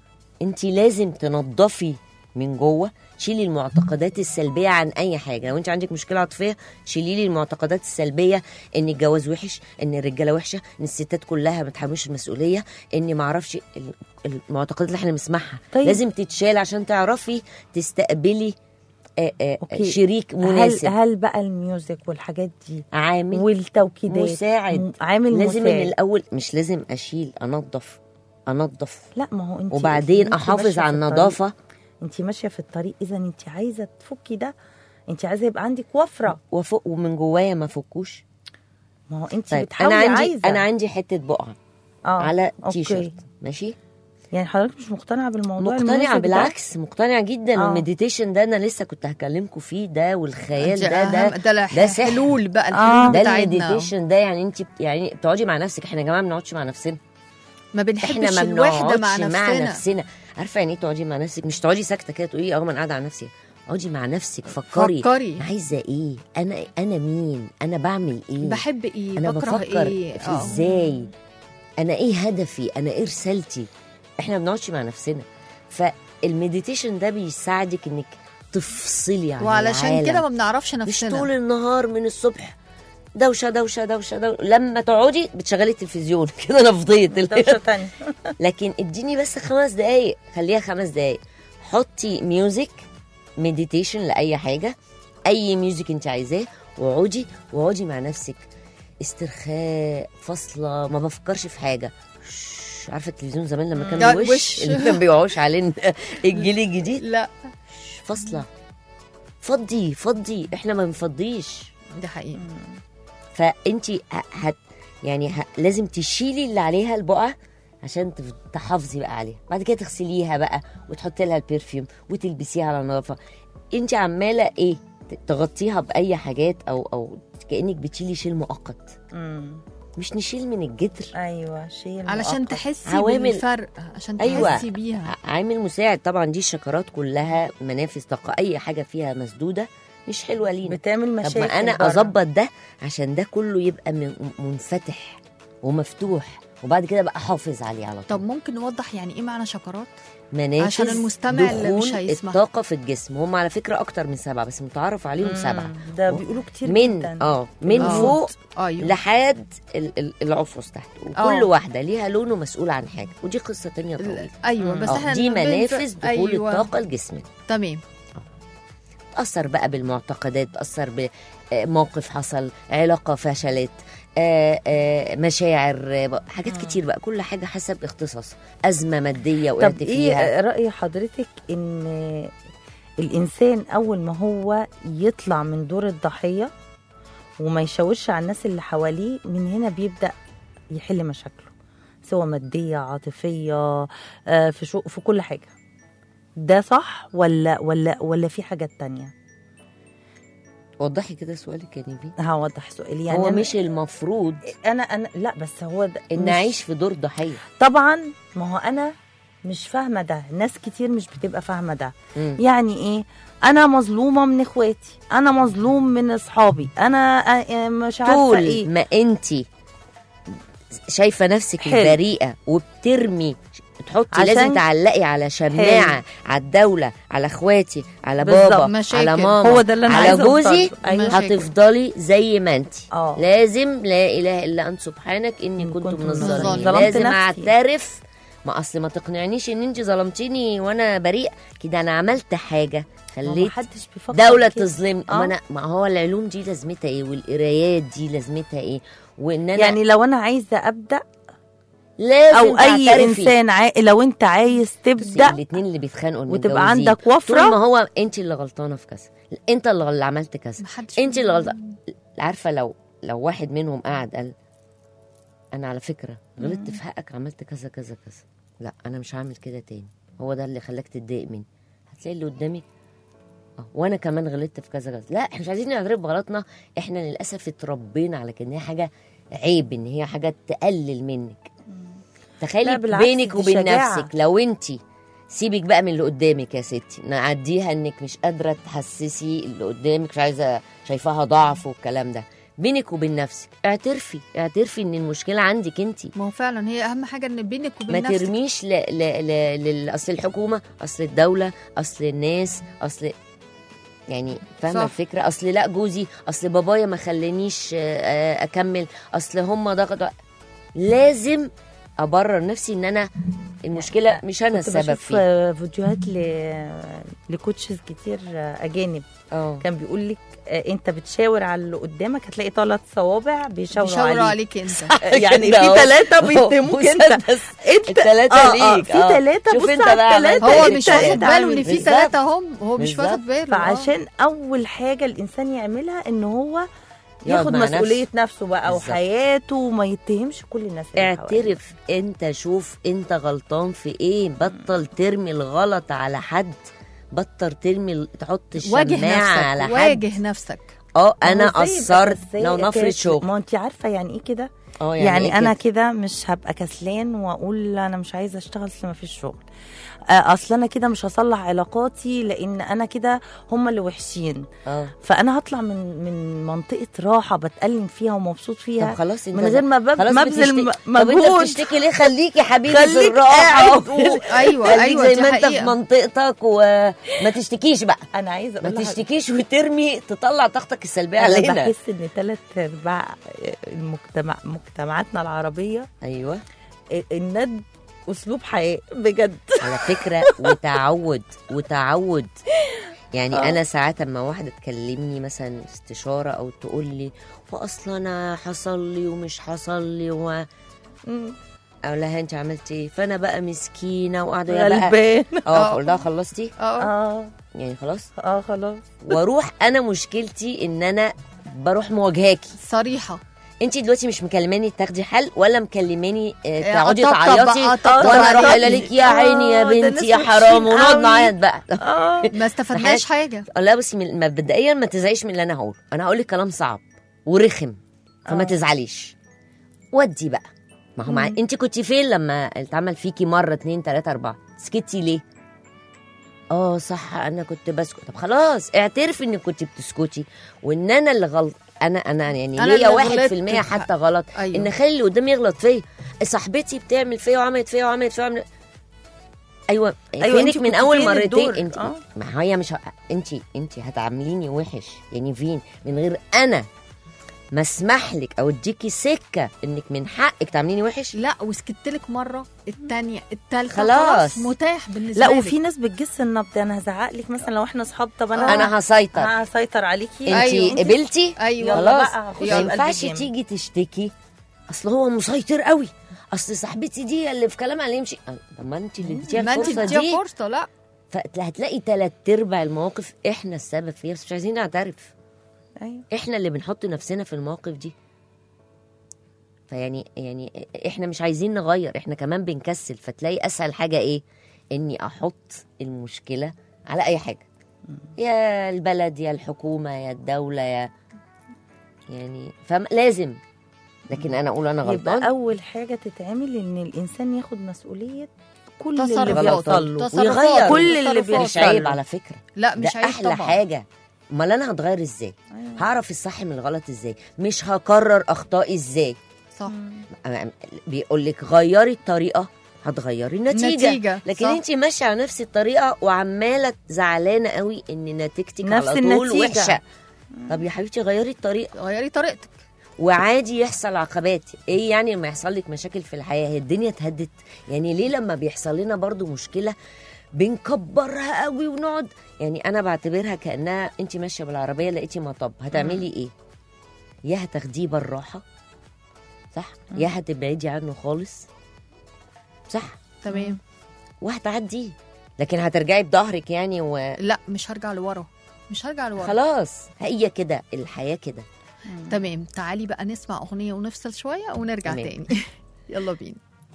انت لازم تنظفي من جوه شيلي المعتقدات السلبيه عن اي حاجه لو انت عندك مشكله عاطفيه شيلي لي المعتقدات السلبيه ان الجواز وحش ان الرجاله وحشه ان الستات كلها ما تحملش المسؤوليه ان ما اعرفش ال- المعتقدات اللي احنا بنسمعها طيب. لازم تتشال عشان تعرفي تستقبلي آه، آه، أوكي. شريك هل مناسب هل بقى الميوزك والحاجات دي عامل والتوكيدات مساعد. م- عامل لازم مساعد من الاول مش لازم اشيل انظف انظف لا ما هو انت وبعدين انت احافظ ماشية على في الطريق. النظافه انت ماشيه في الطريق اذا انت عايزه تفكي ده انت عايزه يبقى عندك وفره وفوق ومن جوايا ما فكوش ما هو انت طيب بتحاولي انا عندي عايزه انا عندي حته بقعه اه على أوكي. تي شيرت ماشي يعني حضرتك مش مقتنعه بالموضوع مقتنعه الميوزك ده؟ بالعكس مقتنعه جدا آه. والمديتيشن ده انا لسه كنت هكلمكم فيه ده والخيال ده أهم- ده ده ده الح- سحر. حلول بقى آه. الحلول ده بتاعتنا المديتيشن ده يعني انت يعني بتقعدي مع نفسك احنا يا جماعه ما بنقعدش مع نفسنا ما احنا بنحبش ما الوحده مع بنقعدش مع نفسنا نفسنا عارفه يعني ايه تقعدي مع نفسك مش تقعدي ساكته كده تقولي اه ما انا قاعده على نفسي اقعدي مع نفسك فكري فكري. أنا عايزه ايه انا انا مين انا بعمل ايه بحب ايه انا بكره بفكر ايه في آه. ازاي انا ايه هدفي انا ايه رسالتي احنا ما بنقعدش مع نفسنا فالمديتيشن ده بيساعدك انك تفصلي عن وعلشان العالم. كده ما بنعرفش مش نفسنا طول النهار من الصبح دوشه دوشه دوشه, دوشة. لما تقعدي بتشغلي التلفزيون كده انا فضيت دوشه تانية لكن اديني بس خمس دقايق خليها خمس دقايق حطي ميوزك مديتيشن لاي حاجه اي ميوزك انت عايزاه واقعدي واقعدي مع نفسك استرخاء فاصله ما بفكرش في حاجه شش، عارفه التلفزيون زمان لما كان لا، بيوش وش. اللي كان بيوعوش عليه الجيل الجديد لا شش، فاصله فضي فضي احنا ما بنفضيش دي حقيقه فانت هت يعني ه... لازم تشيلي اللي عليها البقعه عشان تف- تحافظي بقى عليها بعد كده تغسليها بقى وتحطي لها البرفيوم وتلبسيها على نظافه انت عماله ايه ت- تغطيها باي حاجات او او كانك بتشيلي شيل مؤقت مم. مش نشيل من الجدر ايوه شيء علشان مؤقت. تحسي عوامل- بالفرق عشان أيوة. تحسي بيها ع- عامل مساعد طبعا دي الشكرات كلها منافذ طاقه اي حاجه فيها مسدوده مش حلوه لينا بتعمل طب مشاكل ما انا بره. اظبط ده عشان ده كله يبقى من- منفتح ومفتوح وبعد كده بقى احافظ عليه على طول طب ممكن نوضح يعني ايه معنى شكرات منافذ عشان المستمع اللي مش دخول هيسمع. الطاقه في الجسم هم على فكره اكتر من سبعه بس متعرف عليهم سبعه مم. ده بيقولوا كتير من جدا اه من آه. فوق ايوه لحد ال- ال- العفرس تحت وكل آه. واحده ليها لون ومسؤول عن حاجه ودي قصه تانية طويله ال- ايوه بس آه، احنا دي بنف- منافذ دخول أيوة. الطاقه لجسمنا تمام تأثر بقى بالمعتقدات تأثر بموقف حصل علاقة فشلت آه، آه، مشاعر آه، حاجات كتير بقى كل حاجة حسب اختصاص أزمة مادية وقعت طب فيها ايه رأي حضرتك ان الانسان اول ما هو يطلع من دور الضحية وما يشاورش على الناس اللي حواليه من هنا بيبدأ يحل مشاكله سواء مادية عاطفية آه، في شو في كل حاجة ده صح ولا ولا ولا في حاجات تانية وضحي كده سؤالك يا نيفين هوضح سؤالي يعني هو أنا- مش المفروض انا انا لا بس هو ده ان مش- اعيش في دور ضحية طبعا ما هو انا مش فاهمه ده ناس كتير مش بتبقى فاهمه ده مم. يعني ايه انا مظلومه من اخواتي انا مظلوم من اصحابي انا آه، مش عارفه طول ايه ما انت شايفه نفسك حلو. البريئه وبترمي تحطي عشان- لازم تعلقي على شماعه على الدوله على اخواتي على بالظبط. بابا مشاكل. على ماما هو ده اللي أنا على عايزة جوزي أوصله. أيوة. مشاكل. هتفضلي زي ما انت اه. لازم لا اله الا انت سبحانك اني إن كنت كنت من من الظالمين الظالمين. ظلمت لازم نفسي. اعترف ما اصل ما تقنعنيش ان انت ظلمتيني وانا بريء كده انا عملت حاجه ما خليت حدش بيفكر دولة كده. تظلمني آه. ما انا ما هو العلوم دي لازمتها ايه والقرايات دي لازمتها ايه وان انا يعني لو انا عايزه ابدا لازم او اي تعترفي. انسان عاي... لو انت عايز تبدا الاثنين اللي بيتخانقوا وتبقى المتجوزين. عندك وفرة. طول ما هو انت اللي غلطانه في كذا انت اللي اللي عملت كذا محدش انت اللي غلطانه عارفه لو لو واحد منهم قعد قال انا على فكره غلطت في حقك عملت كذا كذا كذا لا انا مش هعمل كده تاني هو ده اللي خلاك تتضايق مني هتلاقي اللي قدامك اه وانا كمان غلطت في كذا كذا لا احنا مش عايزين نعترف بغلطنا احنا للاسف اتربينا على كده ان هي حاجه عيب ان هي حاجه تقلل منك لا تخيلي بالعكس، بينك دي وبين شجاعة. نفسك لو انت سيبك بقى من اللي قدامك يا ستي نعديها انك مش قادره تحسسي اللي قدامك مش عايزه شايفاها ضعف والكلام ده بينك وبين نفسك اعترفي اعترفي ان المشكله عندك انت ما هو فعلا هي اهم حاجه ان بينك ما وبين نفسك ترميش ل... ل... ل... لل... اصل الحكومه اصل الدوله اصل الناس اصل يعني فاهمه صح. الفكره اصل لا جوزي اصل بابايا ما خلانيش آه، آه، اكمل اصل هم ضغط لازم ابرر نفسي ان انا المشكله مش انا كنت السبب بشوف فيها آه، فيديوهات ل... لكوتشز كتير آه، اجانب اه كان بيقول لك آه، انت بتشاور على اللي قدامك هتلاقي ثلاث صوابع بيشاوروا, بيشاوروا عليك عليك انت يعني كده في أهو. ثلاثه بيتهموك انت مسدس. انت التلاتة آه، آه، ليك، في آه. ثلاثه شوف بص انت على بقى عملت الثلاثه هو انت مش انت واخد باله ان في بالظبط. ثلاثه هم هو مش بالظبط. واخد باله آه. فعشان اول حاجه الانسان يعملها ان هو يقعد ياخد مع مسؤوليه نفسه. نفسه بقى بالظبط. وحياته وما يتهمش كل الناس اللي حواليه. اعترف انت شوف انت غلطان في ايه بطل ترمي الغلط على حد بطل ترمي ال- تحط واجه الشماعة على نفسك حد واجه نفسك اه ما هو انا إزاي يبقى قصرت كسلان- لو نفرض كاس- شغل ما انت عارفه يعني ايه كده اه يعني, يعني إيه انا كده؟ كده مش هبقى كسلان واقول انا مش عايزه اشتغل اصل ما فيش شغل آه، اصل انا كده مش هصلح علاقاتي لان انا كده هم اللي وحشين اه فانا هطلع من من منطقه راحه بتألم فيها ومبسوط فيها طب خلاص انت من غير ما بب- خلاص ما ابذل بتشتكي. م- طب انت مجهود. بتشتكي ليه خليك يا حبيبي في خليك الراحه قاعد و- ايوه خليك ايوه زي دي ما انت في حقيقه منطقتك وما تشتكيش بقى انا عايزه ما اقول لحضرتك- تشتكيش وترمي تطلع طاقتك السلبيه انا علينا بحس ان ثلاث ارباع المجتمع مجتمعاتنا العربيه ايوه الند اسلوب حياه بجد على فكره وتعود وتعود يعني آه. انا ساعات اما واحده تكلمني مثلا استشاره او تقول لي واصلا انا حصل لي ومش حصل لي و مم. اقول لها انت عملتي ايه فانا بقى مسكينه وقاعده يا بقى غلبان اه اقول لها خلصتي اه اه يعني خلاص اه خلاص واروح انا مشكلتي ان انا بروح مواجهاكي صريحه انت دلوقتي مش مكلماني تاخدي حل ولا مكلماني آه، آه، تقعدي أطبطب تعيطي بقى، أطبطب وانا اروح عليكي. قايله لك يا عيني يا آه، ده بنتي يا ناس حرام وحشين ونقعد قوي. نعيط بقى اه ما استفدناش حاجه لا بصي من- مبدئيا ما تزعيش من اللي انا هقوله انا هقول لك كلام صعب ورخم فما آه. تزعليش ودي بقى ما هو مع... مم. انت كنت فين لما اتعمل فيكي مره اتنين تلاته اربعه سكتي ليه اه صح انا كنت بسكت طب خلاص اعترفي انك كنت بتسكتي وان انا اللي غلط انا انا يعني أنا ليا اللي واحد غلطت في المية في حتى غلط أيوة. ان اخلي اللي قدامي يغلط فيا صاحبتي بتعمل فيا وعملت فيا وعملت فيا وعملت ايوه, أيوة، فينك أنت من كنت اول فين مرتين الدور؟ انت آه. ما هي مش ه... انت انت هتعامليني وحش يعني فين من غير انا ما اسمح لك او اديكي سكه انك من حقك تعامليني وحش لا وسكت لك مره الثانيه الثالثه خلاص. متاح بالنسبه لا لك. وفي ناس بتجس النبض انا هزعق لك مثلا لو احنا اصحاب طب انا انا هسيطر انا هسيطر عليكي انت أيوة. قبلتي ايوه يلا خلاص بقى، هخش ما في قلب ينفعش الجيم. تيجي تشتكي اصل هو مسيطر قوي اصل صاحبتي دي اللي في كلامها اللي يمشي طب ما انت اللي اديتيها ما انت الفرصه دي اديها فرصه لا فهتلاقي تلات ارباع المواقف احنا السبب فيها بس مش عايزين نعترف ايوه احنا اللي بنحط نفسنا في المواقف دي فيعني يعني احنا مش عايزين نغير احنا كمان بنكسل فتلاقي اسهل حاجه ايه اني احط المشكله على اي حاجه يا البلد يا الحكومه يا الدوله يا يعني فلازم لكن انا اقول انا يبقى غلطان اول حاجه تتعمل ان الانسان ياخد مسؤوليه كل اللي تصرفات. بيحصل له تصرفات. ويغير. كل اللي تصرفات. مش بيحصل عيب له. على فكره لا ده مش عيب احلى طبعا حاجه امال انا هتغير ازاي أيوة. هعرف الصح من الغلط ازاي مش هكرر اخطائي ازاي صح بيقول لك غيري الطريقه هتغيري النتيجه نتيجة، لكن صح. انت ماشيه على نفس الطريقه وعماله زعلانه قوي ان نتيجتك نفس على طول النتيجة. وحشه طب يا حبيبتي غيري الطريقه غيري طريقتك وعادي يحصل عقبات ايه يعني لما يحصل لك مشاكل في الحياه هي الدنيا اتهدت يعني ليه لما بيحصل لنا برضو مشكله بنكبرها قوي ونقعد يعني انا بعتبرها كانها انت ماشيه بالعربيه لقيتي مطب هتعملي ايه يا هتاخديه بالراحه صح يا هتبعدي عنه خالص صح تمام وهتعديه لكن هترجعي بظهرك يعني وخلاص لا مش هرجع لورا مش هرجع لورا هي كده الحياه كده تمام تعالي بقى نسمع اغنيه ونفصل شويه ونرجع تمام. تاني يلا بينا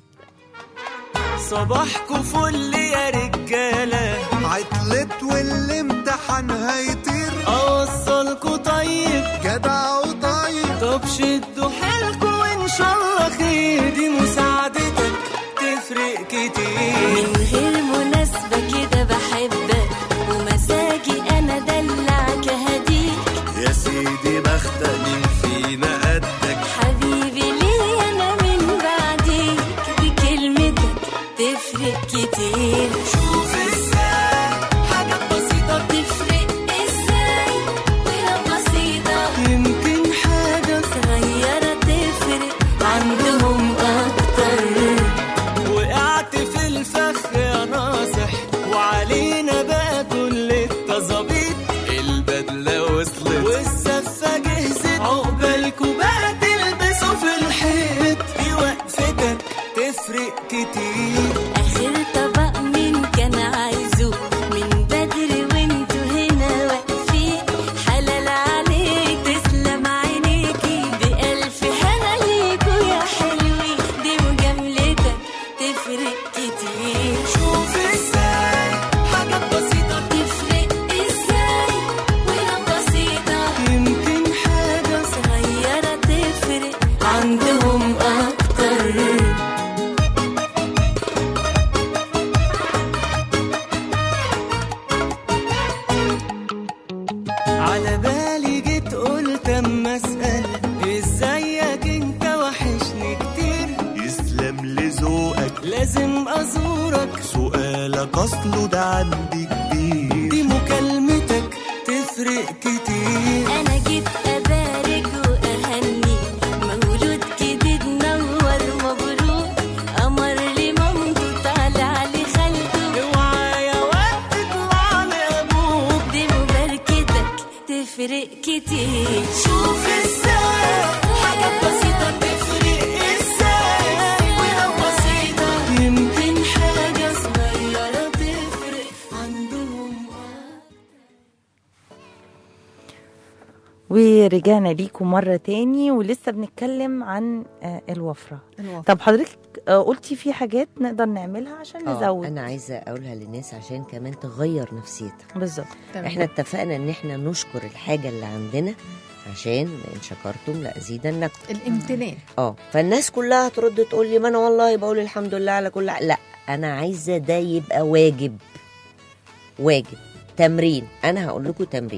صباحكوا فل يا رجالة عطلت والامتحان هيطير أوصلكوا طيب جدع وطيب طب شدوا حيلكوا وإن شاء الله خير دي مساعدتك تفرق كتير من غير مناسبة كده بحبك ومزاجي أنا دلعك هديك يا سيدي بختك مين فينا قدك حبيبي ليه أنا من بعديك بكلمتك تفرق كتير شوف ازاي حاجات بسيطة تفرق إزاي ولو بسيطة يمكن حاجة صغيرة تفرق عندهم أكتر وقعت في الفخ يا ناصح وعلينا بقى كل التظابيط البدلة وصلت والزفة جهزت عقبالكوا بقى تلبسوا في الحيط دي وقفتك تفرق كتير آخر طبق مين كان عايزه من بدري وانتوا هنا واقفين حلال عليك تسلم عينيكي بألف هنا ليكوا يا حلوين دي مجاملتك تفرق كتير شوف ازاي حاجات بسيطة تفرق ازاي ولو بسيطة يمكن حاجة صغيرة تفرق عندهم أكتر على بالي جيت قلت اما اسال ازيك انت وحشني كتير يسلم لذوقك لازم ازورك سؤالك اصله ده عندي كبير دي مكالمتك تفرق كتير أنا جيت أبارك وأهني مولود جديد نور مبروك قمر لمامته طالع لخالته اوعى يا واد تطلع لابوك دي مباركتك تفرق كتير شوف ازاي حاجات بسيطة تفرق ازاي ولو بسيطة يمكن حاجة صغيرة تفرق عندهم ورجعنا ليكم مرة تاني ولسه بنتكلم عن آه، الوفرة الوفرة. طب حضرتك آه، قلتي في حاجات نقدر نعملها عشان اه نزود انا عايزه اقولها للناس عشان كمان تغير نفسيتها بالظبط تمام. احنا اتفقنا ان احنا نشكر الحاجه اللي عندنا عشان ان شكرتم لازيدنكم الامتنان اه فالناس كلها ترد تقول لي ما انا والله بقول الحمد لله على كل لا انا عايزه ده يبقى واجب واجب تمرين انا هقول لكم تمرين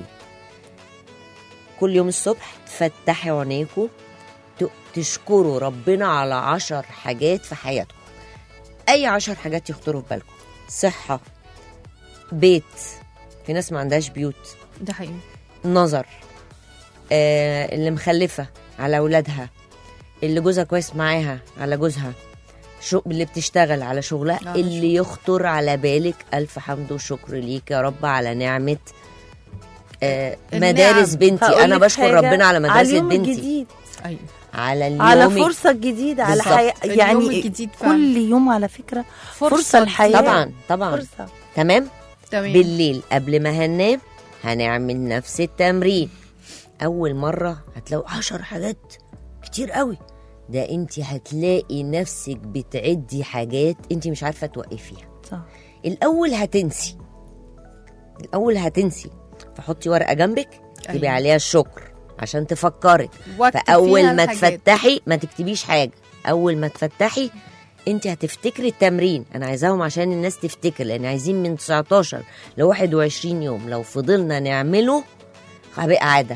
كل يوم الصبح تفتحي عينيكم ت- تشكروا ربنا على عشر حاجات في حياتكم اي عشر حاجات يخطروا في بالكم صحه بيت في ناس ما عندهاش بيوت ده حقيقي نظر آه اللي مخلفة على أولادها اللي جوزها كويس معاها على جوزها شو اللي بتشتغل على شغلها على اللي يخطر على بالك ألف حمد وشكر ليك يا رب على نعمة آه النعم. مدارس بنتي هقول أنا لك بشكر حاجة، ربنا على مدرسة اليوم بنتي الجديد ايوه على اليوم على فرصة جديدة على بالظبط. حياة اليوم يعني الجديد فعلا. كل يوم على فكرة فرصة, فرصة الحياة طبعا طبعا فرصة تمام تمام بالليل قبل ما هننام هنعمل نفس التمرين اول مره هتلاقوا عشر حاجات كتير قوي ده انت هتلاقي نفسك بتعدي حاجات انت مش عارفه توقفيها صح الاول هتنسي الاول هتنسي فحطي ورقه جنبك اكتبي أيوة. عليها الشكر عشان تفكرك واكتب فيها فاول ما الحاجات. تفتحي ما تكتبيش حاجه اول ما تفتحي انت هتفتكري التمرين انا عايزاهم عشان الناس تفتكر لان عايزين من 19 ل 21 يوم لو فضلنا نعمله هيبقى عاده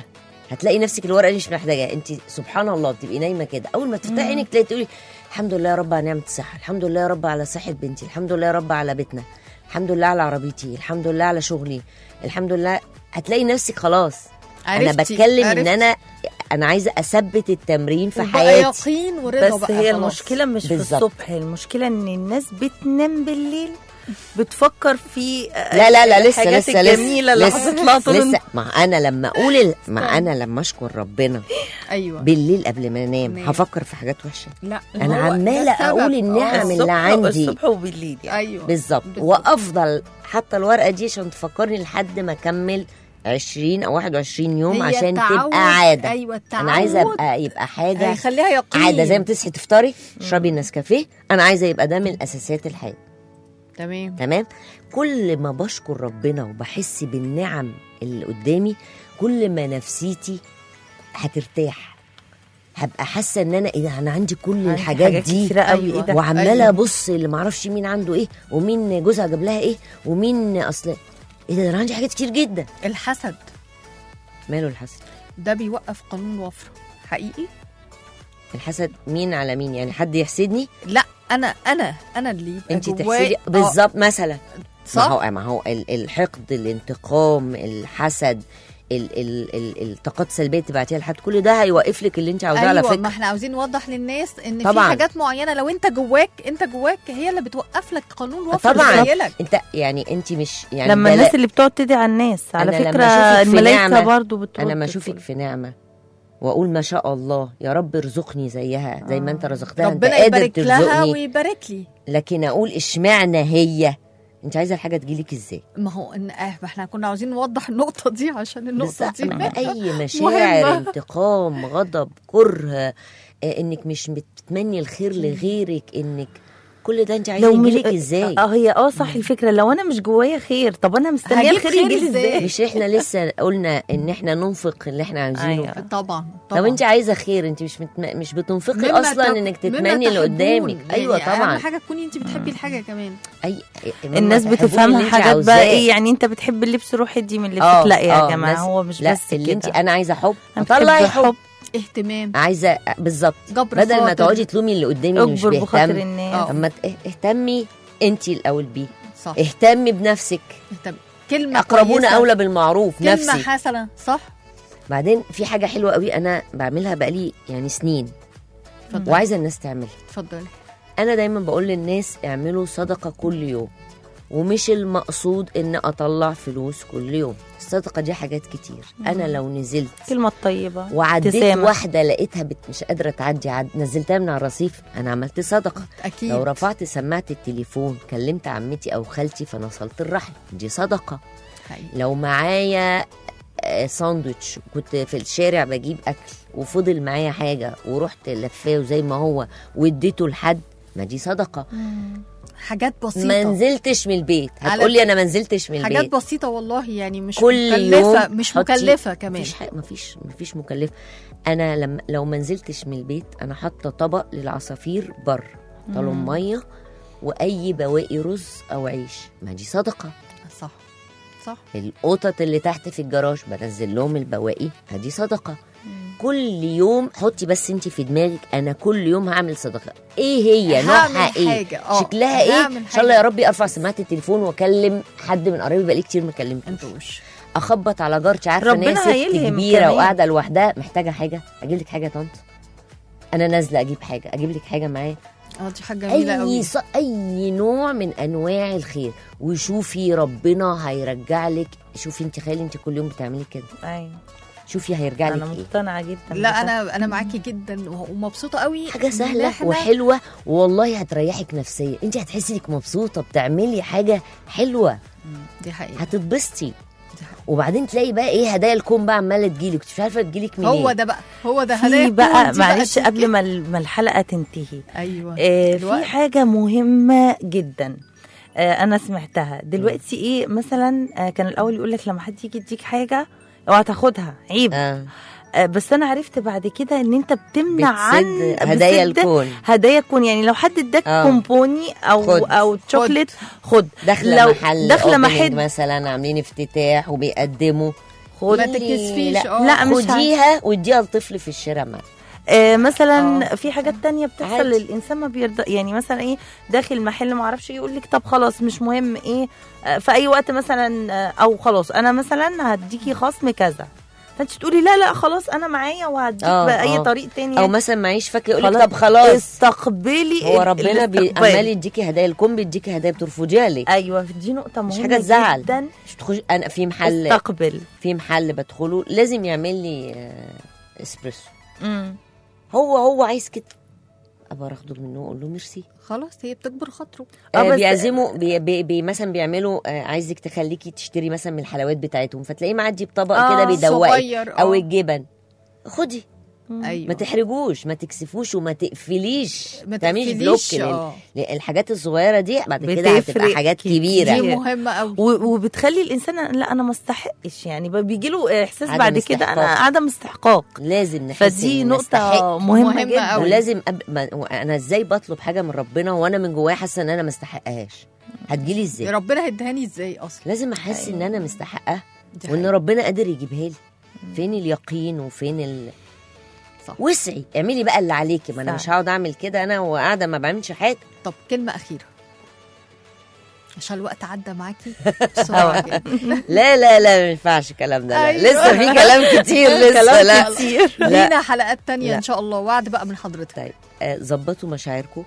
هتلاقي نفسك الورقه دي مش محتاجاها انت سبحان الله بتبقي نايمه كده اول ما تفتحي عينك تلاقي تقولي الحمد لله يا رب على نعمه الصحه الحمد لله يا رب على صحه بنتي الحمد لله يا رب على بيتنا الحمد لله على عربيتي الحمد لله على شغلي الحمد لله هتلاقي نفسك خلاص انا عرفتي- بتكلم ان عرفتي. انا انا عايزه اثبت التمرين في وبقى حياتي يقين ورضا بس بقى هي خلاص. المشكله مش في بالظبط. الصبح المشكله ان الناس بتنام بالليل بتفكر في لا لا لا لسه الحاجات لسه الجميله اللي لسه حصلت لها طول لسه ما انا لما اقول ال- ما انا لما اشكر ربنا ايوه بالليل قبل ما انام نام. هفكر في حاجات وحشه لا انا هو ده عماله السبب. اقول آه، النعم اللي الصبح عندي الصبح وبالليل يعني ايوه بالظبط وافضل حتى الورقه دي عشان تفكرني لحد ما اكمل 20 او 21 يوم هي عشان التعود. تبقى عاده ايوه التعود انا عايزه ابقى يبقى حاجه هيخليها يقين عاده زي ما تصحي تفطري تشربي النسكافيه انا عايزه يبقى ده من اساسيات الحياه تمام تمام كل ما بشكر ربنا وبحس بالنعم اللي قدامي كل ما نفسيتي هترتاح هبقى حاسه ان انا ايه ده انا عندي كل عندي الحاجات حاجات دي كتيرة قوي أيوة. ايه ده وعماله أيوة. ابص اللي معرفش مين عنده ايه ومين جوزها جاب لها ايه ومين اصل ايه ده ده انا عندي حاجات كتير جدا الحسد ماله الحسد ده بيوقف قانون الوفره حقيقي الحسد مين على مين يعني حد يحسدني لا انا انا انا اللي يبقى انت جواي- تحسدي آه، بالظبط مثلا صح ما هو ما هو ال- الحقد الانتقام الحسد ال- ال- ال- الطاقات السلبيه تبعتيها لحد كل ده هيوقف لك اللي انت عاوزاه على ايوه ما فكره احنا عاوزين نوضح للناس ان في طبعاً. حاجات معينه لو انت جواك انت جواك هي اللي بتوقف لك قانون الوفره طبعا بتسيلك. انت يعني انت مش يعني لما بلا- الناس اللي بتقعد تدعي على الناس على أنا لما فكره أشوفك في الملائكه نعمة، برضو بتقعد انا ما اشوفك تقول. في نعمه واقول ما شاء الله يا رب ارزقني زيها زي ما انت رزقتها انت ربنا قادر يبارك لها ترزقني ويبارك لي لكن اقول اشمعنى هي انت عايزه الحاجه تجيلك ازاي ما هو ان اه ما احنا كنا عاوزين نوضح النقطه دي عشان النقطه بالظبط. دي ما اي مشاعر مهمة. انتقام غضب كره آه، انك مش بتتمني الخير لغيرك انك كل ده انت عايزه لو مش يجيلك ازاي اه هي اه صح الفكره لو انا مش جوايا خير طب انا مستنيه هجيب الخير خير يجي لي إزاي؟ ازاي مش احنا لسه قلنا ان احنا ننفق اللي احنا عايزينه أيوة. طبعا طبعا طب انت عايزه خير انت مش متم... مش بتنفقي مما اصلا تب- انك مما تتمني اللي تحبون. قدامك ايوه يعني طبعا اهم حاجه تكوني انت بتحبي الحاجه كمان اي مما الناس تحبون اللي بتفهمها انت حاجات عاوزاه. بقى ايه يعني انت بتحب اللبس روح ادي من لبسك اه لا يا اه جماعه ناس- هو مش لا بس اللي كده انت انا عايزه حب أنا اطلعي بحب حب اهتمام عايزه بالظبط جبر بدل ما خاطر. تقعدي تلومي اللي قدامي اللي مش اجبر بخاطر بيهتم الناس طب ما ت- اهتمي انت الاول بيه صح اهتمي بنفسك اهتم كلمه اقربون كويسة. اولى بالمعروف كلمه نفسي حسنه صح بعدين في حاجه حلوه قوي انا بعملها بقالي يعني سنين اتفضلي وعايزه الناس تعملها اتفضلي انا دايما بقول للناس اعملوا صدقه كل يوم ومش المقصود ان اطلع فلوس كل يوم الصدقه دي حاجات كتير انا لو نزلت الكلمه الطيبه وعديت ابتسامة. واحده لقيتها بت مش قادره تعدي عد... نزلتها من على الرصيف انا عملت صدقه اكيد لو رفعت سماعه التليفون كلمت عمتي او خالتي فنصلت الرحم دي صدقه حقيقي. لو معايا آه، ساندوتش كنت في الشارع بجيب اكل وفضل معايا حاجه ورحت لفاه زي ما هو واديته لحد ما دي صدقه حاجات بسيطه ما نزلتش من البيت على هتقولي انا ما نزلتش من حاجات البيت بسيطه والله يعني مش كل مكلفه يوم مش حطي- مكلفه كمان مفيش حاجة مفيش مفيش مكلفه انا لما لو ما نزلتش من البيت انا حاطه طبق للعصافير بر طالون ميه واي بواقي رز او عيش ما دي صدقه صح صح القطط اللي تحت في الجراج بنزل لهم البواقي دي صدقه كل يوم حطي بس انت في دماغك انا كل يوم هعمل صدقه ايه هي هعمل نوعها ايه حاجة، اه. شكلها ايه هعمل ان شاء الله حاجة. يا ربي ارفع سماعه التليفون واكلم حد من قرايبي بقالي كتير ما كلمتوش انتوش اخبط على جارتي عارفه ان هي ربنا ست هيلهم كبيره كمان. وقاعده لوحدها محتاجه حاجه اجيب لك حاجه يا طنط انا نازله اجيب حاجه اجيب لك حاجه معايا اه دي حاجه جميله اي قوي ص... اي نوع من انواع الخير وشوفي ربنا هيرجع لك شوفي انت خيالي انت كل يوم بتعملي كده ايوه شوفي هيرجع انا لك ايه مقتنعه جدا لا بده. انا انا معاكي جدا ومبسوطه قوي حاجه إن سهله إحنا- وحلوه والله هتريحك نفسيا انت هتحسي انك مبسوطه بتعملي حاجه حلوه دي حقيقه هتتبسطي وبعدين تلاقي بقى ايه هدايا الكون بقى عماله تجيلك مش عارفه تجيلك منين هو ده بقى هو ده هدايا في الكون بقى دي معلش تشوفي- قبل ما ال- ما الحلقه تنتهي ايوه آه، في الوقت. حاجة مهمة جدا آه، أنا سمعتها دلوقتي إيه مثلا آه، كان الأول يقول لك لما حد يجي يديك حاجة اوعى تاخدها عيب اه آه، بس أنا عرفت بعد كده إن أنت بتمنع عن بتسد هدايا بتسد الكون هدايا الكون يعني لو حد اداك آه. كومبوني أو خد. أو شوكليت خد داخله لو محل داخله opening محل مثلا عاملين افتتاح وبيقدموا ما خدي- تكسفيش لا, اه لا، مش خديها واديها لطفل في الشارع معاك آه مثلا آه. في حاجات تانية بتحصل عادي. للإنسان ما بيرضى يعني مثلا إيه داخل محل ما اعرفش يقول لك طب خلاص مش مهم إيه آه في أي وقت مثلا آه أو خلاص أنا مثلا هديكي خصم كذا فأنت تقولي لا لا خلاص أنا معايا وهديك آه، بأي آه. طريق تاني او يعني. مثلا معيش فاكر يقول لك خلاص. طب خلاص استقبلي هو ال- ربنا بي- الاستقبال. عمال يديكي هدايا الكون بيديكي هدايا بترفضيها ليه ايوه دي نقطه مش مهمه حاجه تزعل جدا مش تخش انا في محل استقبل في محل بدخله لازم يعمل لي آه، اسبريسو مم. هو هو عايز كده ابقى اخده منه واقول له ميرسي خلاص هي بتكبر خاطره آه، آه بس- بيعزموا بي بي بي مثلا بيعملوا آه عايزك تخليكي تشتري مثلا من الحلويات بتاعتهم فتلاقيه معدي بطبق آه، كده بيدوقك صغير او اه الجبن خدي ما ايوه تحرجوش ما تكسفوش وما تقفليش ما تعمليش بلوك تقفليش، لل- آه. الحاجات الصغيره دي بعد كده بتفرق هتبقى حاجات كتير. كبيره دي كتير. مهمه قوي و- وبتخلي الانسان لا انا ما استحقش يعني بيجي له احساس عدم بعد كده انا استحقاق. عدم استحقاق لازم نحس فدي إن نقطه نستحق. مهمه, مهمة جدا أوي. ولازم أب... ما... انا ازاي بطلب حاجه من ربنا وانا من جوايا حاسه ان انا ما استحقهاش هتجيلي ازاي ربنا هيدهاني ازاي اصلا لازم احس ان انا مستحقه دي وان حقيقة. ربنا قادر يجيبها لي فين اليقين وفين ال... صح. وسعي اعملي بقى اللي عليكي ما انا صح. مش هقعد اعمل كده انا وقاعده ما بعملش حاجه طب كلمه اخيره عشان الوقت عدى معاكي بسرعه جدا لا لا لا ما ينفعش الكلام ده لا. أيوة. لسه في كلام كتير لسه لا كتير لا. لينا حلقات تانية لا. ان شاء الله وعد بقى من حضرتك طيب آه، ظبطوا مشاعركم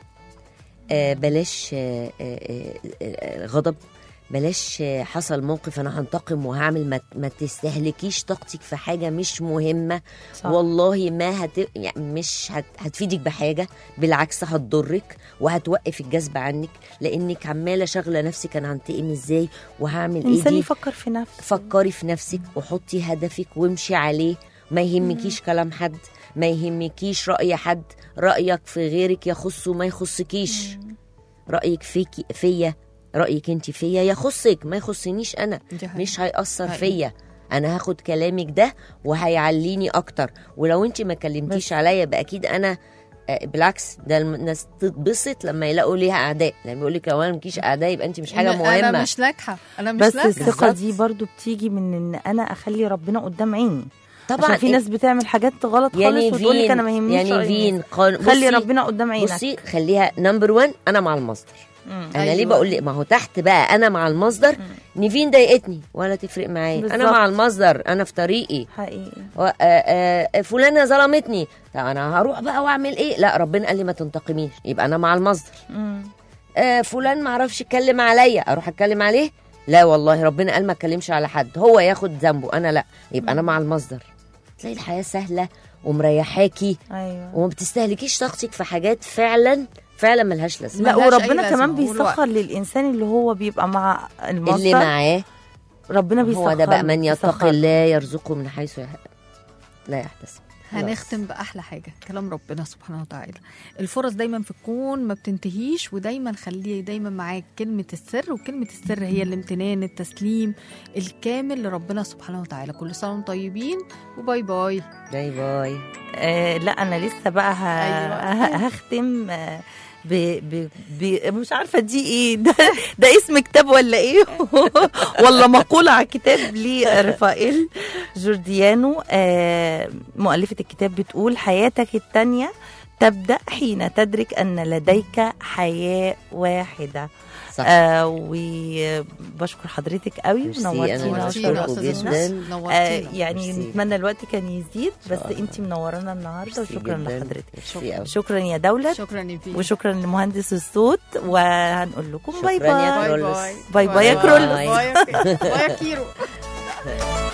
آه، بلاش آه، آه، آه، غضب بلاش آه، حصل موقف انا هنتقم وهعمل ما, ما تستهلكيش طاقتك في حاجه مش مهمه صح. والله ما هت... يعني مش هت... هتفيدك بحاجه بالعكس هتضرك وهتوقف الجذب عنك لانك عماله شاغله نفسك انا هنتقم ازاي وهعمل ايه الانسان دي يفكر في نفسه فكري في نفسك وحطي هدفك وامشي عليه ما يهمكيش كلام حد ما يهمكيش رأي حد رأيك في غيرك يخصه ما يخصكيش رأيك فيكي فيا رأيك انت فيا يخصك ما يخصنيش انا دي حقيقة. مش هيأثر حقيقة. فيا انا هاخد كلامك ده وهيعليني اكتر ولو انت ما كلمتيش عليا يبقى اكيد انا آه، بالعكس ده الم- الناس تتبسط لما يلاقوا ليها اعداء لما يقول لك لو انا مكيش اعداء يبقى انت مش حاجه إن مهمه انا مش ناجحه انا مش بس ناجحه الثقه بالظبط. دي برضو بتيجي من ان انا اخلي ربنا قدام عيني طبعا عشان في ناس بتعمل حاجات غلط خالص يعني وتقول لك فين انا ما يهمنيش يعني رأي فين الناس. قان- خلي بصي- ربنا قدام عينك بصي خليها نمبر 1 انا مع المصدر مم. انا أيوة. ليه بقول لك ما هو تحت بقى انا مع المصدر نيفين ضايقتني ولا تفرق معايا انا بالظبط. مع المصدر انا في طريقي حقيقي و- آه، آه، فلانه ظلمتني طب انا هروح بقى واعمل ايه لا ربنا قال لي ما تنتقميش يبقى انا مع المصدر مم. آه، فلان ما عرفش يتكلم عليا اروح اتكلم عليه لا والله ربنا قال ما اتكلمش على حد هو ياخد ذنبه انا لا يبقى انا مع المصدر تلاقي الحياه سهله ومريحاكي ايوه وما بتستهلكيش طاقتك في حاجات فعلا فعلا ملهاش لازمه لا ملهاش أي وربنا لازمة، كمان والوقت. بيسخر للانسان اللي هو بيبقى مع المصدر اللي معاه ربنا بيسخر هو ده بقى من يتقي بيسخر. الله يرزقه من حيث يح- لا يحتسب خلاص. هنختم بأحلى حاجة كلام ربنا سبحانه وتعالى الفرص دايما في الكون ما بتنتهيش ودايما خليه دايما معاك كلمة السر وكلمة السر هي الامتنان التسليم الكامل لربنا سبحانه وتعالى كل سنة وانتم طيبين وباي باي باي باي آه لا انا لسه بقى ه... أيوة. ه- هختم آه ب... ب... ب... مش عارفه دي ايه ده, ده اسم كتاب ولا ايه ولا مقوله على كتاب لرفائيل جورديانو آه مؤلفه الكتاب بتقول حياتك التانية تبدا حين تدرك ان لديك حياه واحده صح آه وبشكر حضرتك قوي ميرسي، أنا ونورتينا نورتينا بشكركم أستاذة جداً. نورتينا. آه نورتينا يعني ميرسي. نتمنى الوقت كان يزيد بس شاء الله. انت منورانا النهارده ميرسي وشكرا جداً. لحضرتك ميرسي أوي. شكرا يا دولة شكرا نيفين وشكرا لمهندس الصوت وهنقول لكم باي شكراً يا باي كرولوس. باي باي يا كرولوس. باي يا- باي يا كيرو